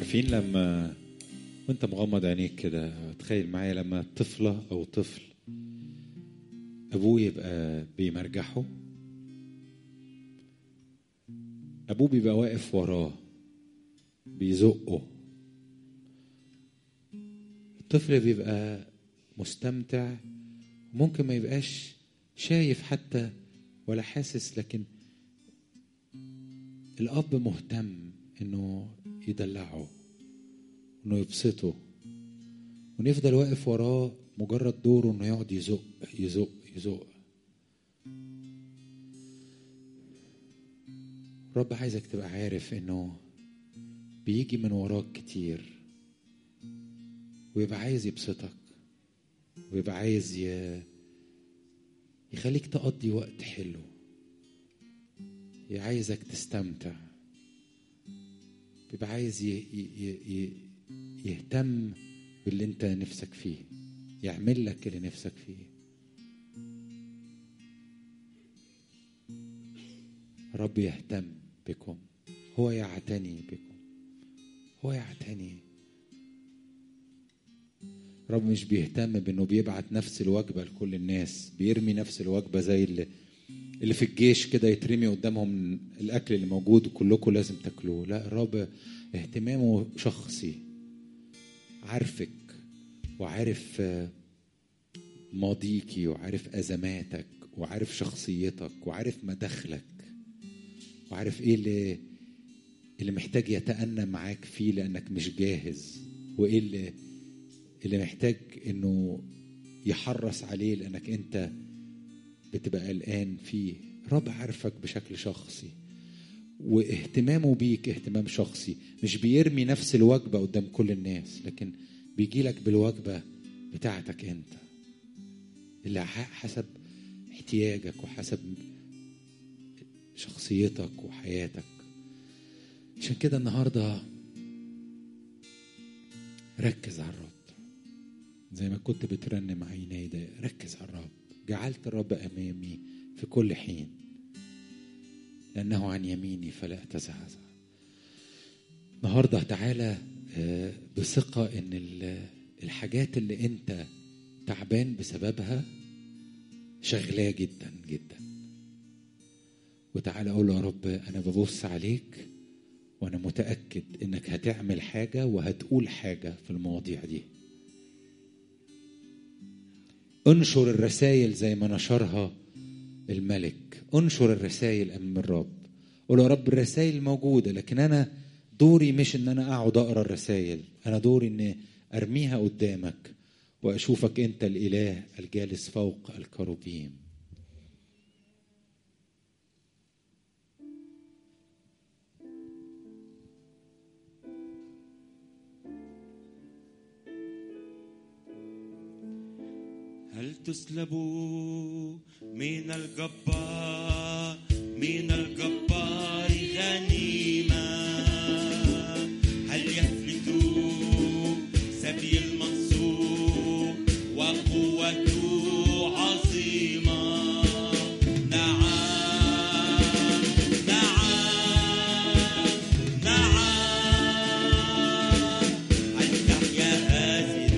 عارفين لما وانت مغمض عينيك كده تخيل معايا لما طفلة أو طفل أبوه يبقى بيمرجحه أبوه بيبقى واقف وراه بيزقه الطفل بيبقى مستمتع ممكن ما يبقاش شايف حتى ولا حاسس لكن الأب مهتم إنه يدلعه إنه يبسطه ونفضل واقف وراه مجرد دوره إنه يقعد يزق يزق يزق رب عايزك تبقى عارف إنه بيجي من وراك كتير ويبقى عايز يبسطك ويبقى عايز ي... يخليك تقضي وقت حلو عايزك تستمتع بيبقى عايز ي... ي... ي... يهتم باللي انت نفسك فيه يعمل لك اللي نفسك فيه رب يهتم بكم هو يعتني بكم هو يعتني رب مش بيهتم بانه بيبعت نفس الوجبه لكل الناس بيرمي نفس الوجبه زي اللي اللي في الجيش كده يترمي قدامهم الاكل اللي موجود وكلكم لازم تاكلوه لا الرب اهتمامه شخصي عارفك وعارف ماضيكي وعارف ازماتك وعارف شخصيتك وعارف مداخلك وعارف ايه اللي اللي محتاج يتأنى معاك فيه لانك مش جاهز وايه اللي اللي محتاج انه يحرص عليه لانك انت بتبقى قلقان فيه رب عارفك بشكل شخصي واهتمامه بيك اهتمام شخصي مش بيرمي نفس الوجبة قدام كل الناس لكن بيجي لك بالوجبة بتاعتك انت اللي حسب احتياجك وحسب شخصيتك وحياتك عشان كده النهارده ركز على الرب زي ما كنت بترنم عيني ده ركز على الرب جعلت الرب امامي في كل حين لانه عن يميني فلا اتزعزع النهارده تعالى بثقه ان الحاجات اللي انت تعبان بسببها شغلاه جدا جدا وتعالى اقول يا رب انا ببص عليك وانا متاكد انك هتعمل حاجه وهتقول حاجه في المواضيع دي انشر الرسائل زي ما نشرها الملك انشر الرسائل امام الرب قول يا رب الرسائل موجوده لكن انا دوري مش ان انا اقعد اقرا الرسائل انا دوري ان ارميها قدامك واشوفك انت الاله الجالس فوق الكروبيم هل تسلبوا من الجبار من الجبار غنيمة هل يفلتوا سبي المنصور وقوته عظيمة نعم نعم نعم هل تحيا هذه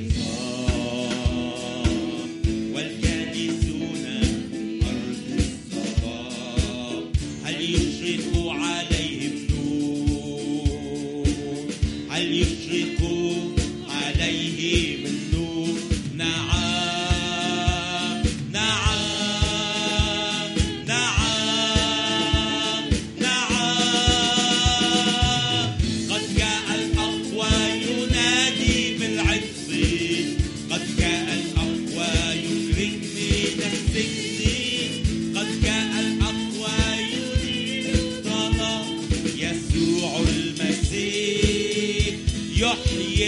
العظام والجالسون أرض الصباح هل يشرق عليهم نور هل يشرق عليهم النور نعم نعم نعم نعم قد جاء الأقوى ينادي بالعز قد جاء الأقوى يخرج من السجن قد جاء الأقوى يريد الظلام يسوع المسيح يحيي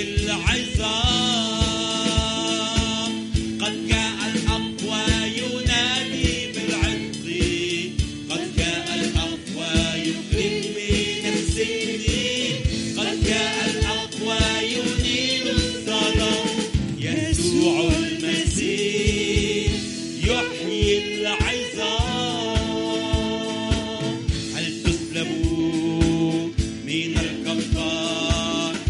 العظام قد جاء الأقوى ينادي بالعز قد جاء الأقوى يخرج من السجن قد جاء الأقوى ينير الظلام يسوع المسيح يحيي العظام هل تسلبوا من الجبار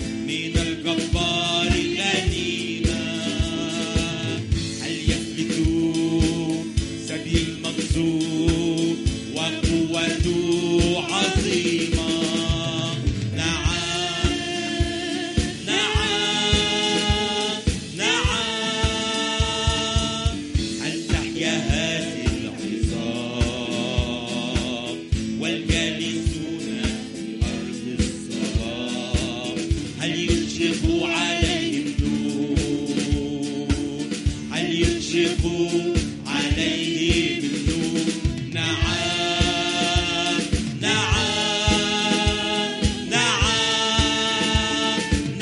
يشرق عليهم نور هل يشرق عليهم النور نعم نعم نعم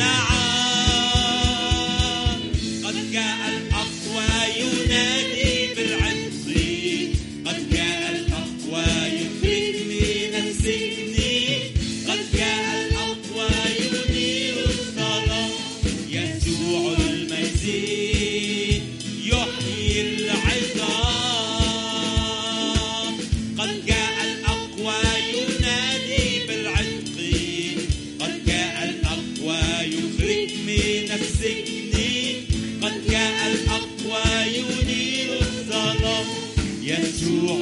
نعم قد جاء الأقوى ينادي بالعز قد جاء الأقوى يخرج من السجن قد جاء الأقوى ينير الظلام يسوع المسيح يحيي العظام قد جاء الأقوى ينادي بالعتق قد جاء الأقوى يخرج من السجن قد جاء الأقوى ينير الظلام يسوع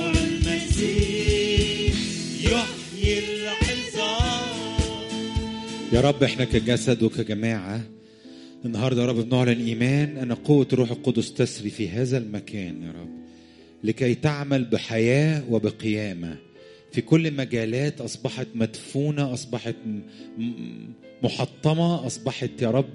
المسيح يحيي العظام يا رب احنا كجسد وكجماعة النهارده يا رب بنعلن ايمان ان قوة الروح القدس تسري في هذا المكان يا رب لكي تعمل بحياة وبقيامة في كل مجالات اصبحت مدفونة اصبحت م- م- محطمة اصبحت يا رب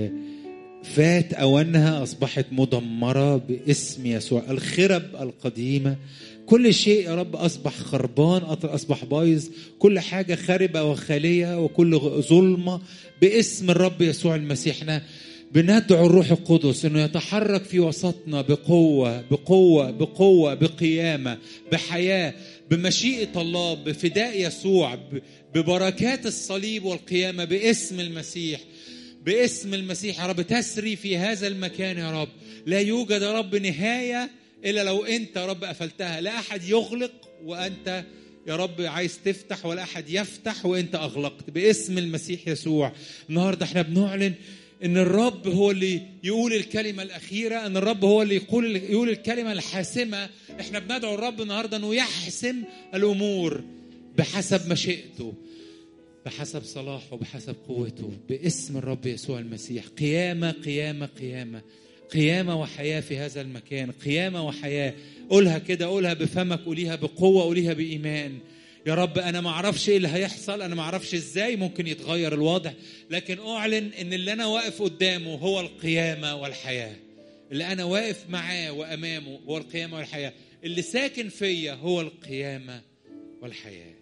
فات اوانها اصبحت مدمرة باسم يسوع الخرب القديمة كل شيء يا رب اصبح خربان أط- اصبح بايظ كل حاجه خاربه وخاليه وكل غ- ظلمه باسم الرب يسوع المسيح احنا بندعو الروح القدس انه يتحرك في وسطنا بقوه بقوه بقوه بقيامه بحياه بمشيئه الله بفداء يسوع ب- ببركات الصليب والقيامه باسم المسيح باسم المسيح يا رب تسري في هذا المكان يا رب لا يوجد يا رب نهايه الا لو انت يا رب قفلتها لا احد يغلق وانت يا رب عايز تفتح ولا احد يفتح وانت اغلقت باسم المسيح يسوع النهارده احنا بنعلن ان الرب هو اللي يقول الكلمه الاخيره ان الرب هو اللي يقول يقول الكلمه الحاسمه احنا بندعو الرب النهارده انه يحسم الامور بحسب مشيئته بحسب صلاحه بحسب قوته باسم الرب يسوع المسيح قيامة قيامة قيامة قيامة وحياة في هذا المكان قيامة وحياة قولها كده قولها بفمك قوليها بقوة قوليها بإيمان يا رب أنا ما أعرفش إيه اللي هيحصل أنا ما أعرفش إزاي ممكن يتغير الوضع لكن أعلن إن اللي أنا واقف قدامه هو القيامة والحياة اللي أنا واقف معاه وأمامه هو القيامة والحياة اللي ساكن فيا هو القيامة والحياة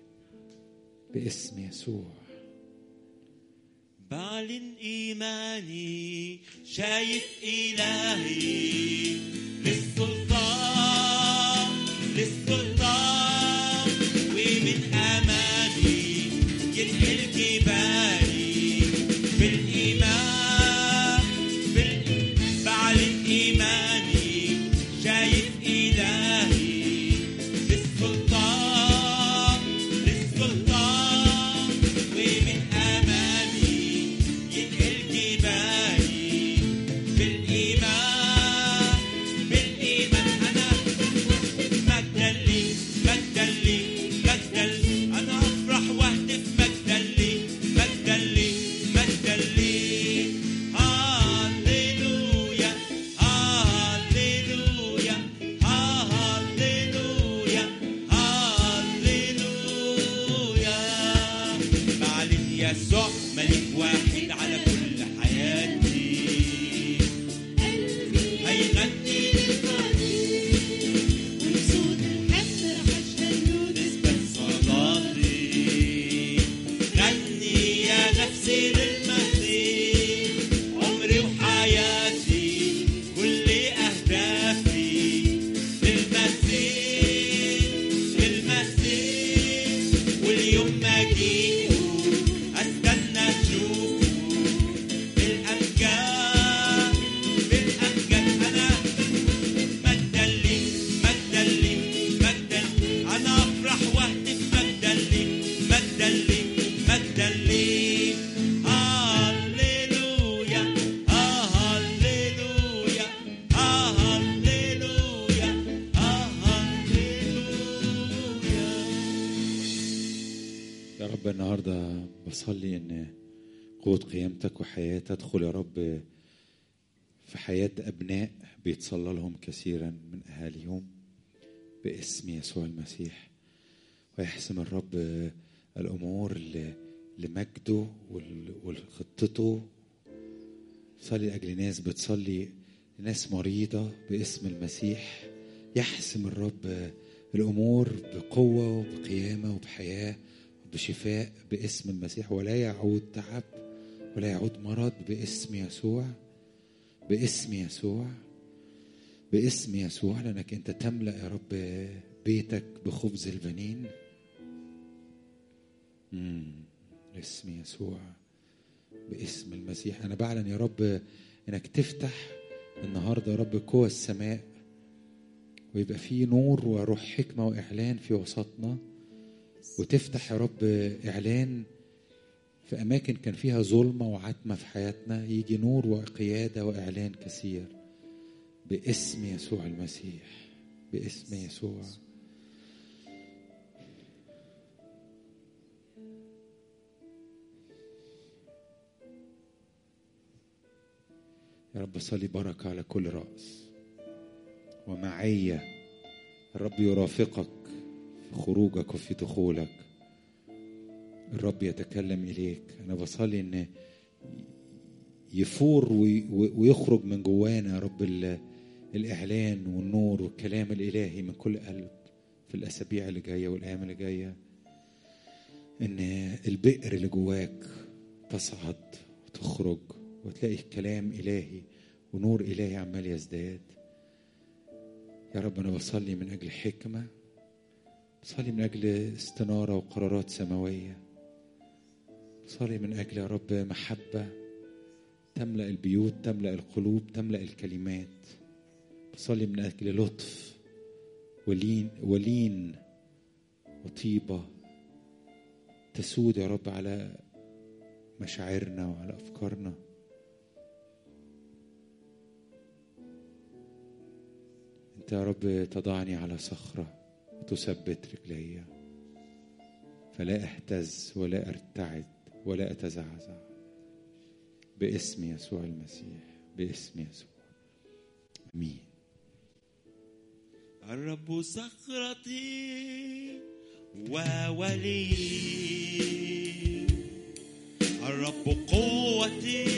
باسم يسوع بعلن إيماني شايف إلهي للسلطان للسلطان ومن أماني ينقل جبالي بالإيمان بال... بعلن إيماني شايف إلهي للسلطان للسلطان ومن أمامي ينقل جبالي بالإيمان بالإيمان أنا مجدا لي مجدا لي مجدا لي أنا أفرح وأهتف مجدا لي مجدا لي مجدا لي هاليلويا هاليلويا هاليلويا هاليلويا بعلن يسوع ملك واحد على كل حياتي هيغني نسبة صلاتي غني يا نفسي للمسيح عمري وحياتي كل أهدافي للمسيح للمسيح واليوم ما جيته استنى اشوفه بالامجاد بالامجاد انا مجدا لي مجدا لي مجدا انا افرح واهتف مجدا لي مجدا لي مجدا لي هاليلويا آه هاليلويا آه هاليلويا آه هاليلويا يا رب النهارده بصلي ان قوة قيامتك وحياة تدخل يا رب في حياة أبناء بيتصلى لهم كثيرا من أهاليهم باسم يسوع المسيح ويحسم الرب الأمور ل- لمجده وال- ولخطته صلي لاجل ناس بتصلي لناس مريضه باسم المسيح يحسم الرب الامور بقوه وبقيامه وبحياه وبشفاء باسم المسيح ولا يعود تعب ولا يعود مرض باسم يسوع باسم يسوع باسم يسوع لانك انت تملا يا رب بيتك بخبز البنين مم. باسم يسوع باسم المسيح انا بعلن يا رب انك تفتح النهارده يا رب قوى السماء ويبقى في نور وروح حكمه واعلان في وسطنا وتفتح يا رب اعلان في اماكن كان فيها ظلمه وعتمه في حياتنا يجي نور وقياده واعلان كثير باسم يسوع المسيح باسم يسوع يا رب صلي بركة على كل رأس ومعية الرب يرافقك في خروجك وفي دخولك الرب يتكلم إليك أنا بصلي إن يفور وي- ويخرج من جوانا يا رب ال- الإعلان والنور والكلام الإلهي من كل قلب في الأسابيع اللي جاية والأيام اللي جاية إن البئر اللي جواك تصعد وتخرج وتلاقي كلام إلهي ونور إلهي عمال يزداد يا رب أنا بصلي من أجل حكمة بصلي من أجل استنارة وقرارات سماوية بصلي من أجل يا رب محبة تملأ البيوت تملأ القلوب تملأ الكلمات بصلي من أجل لطف ولين ولين وطيبة تسود يا رب على مشاعرنا وعلى أفكارنا أنت يا رب تضعني على صخرة وتثبت رجلي فلا أهتز ولا أرتعد ولا أتزعزع باسم يسوع المسيح باسم يسوع امين الرب صخرتي وولي الرب قوتي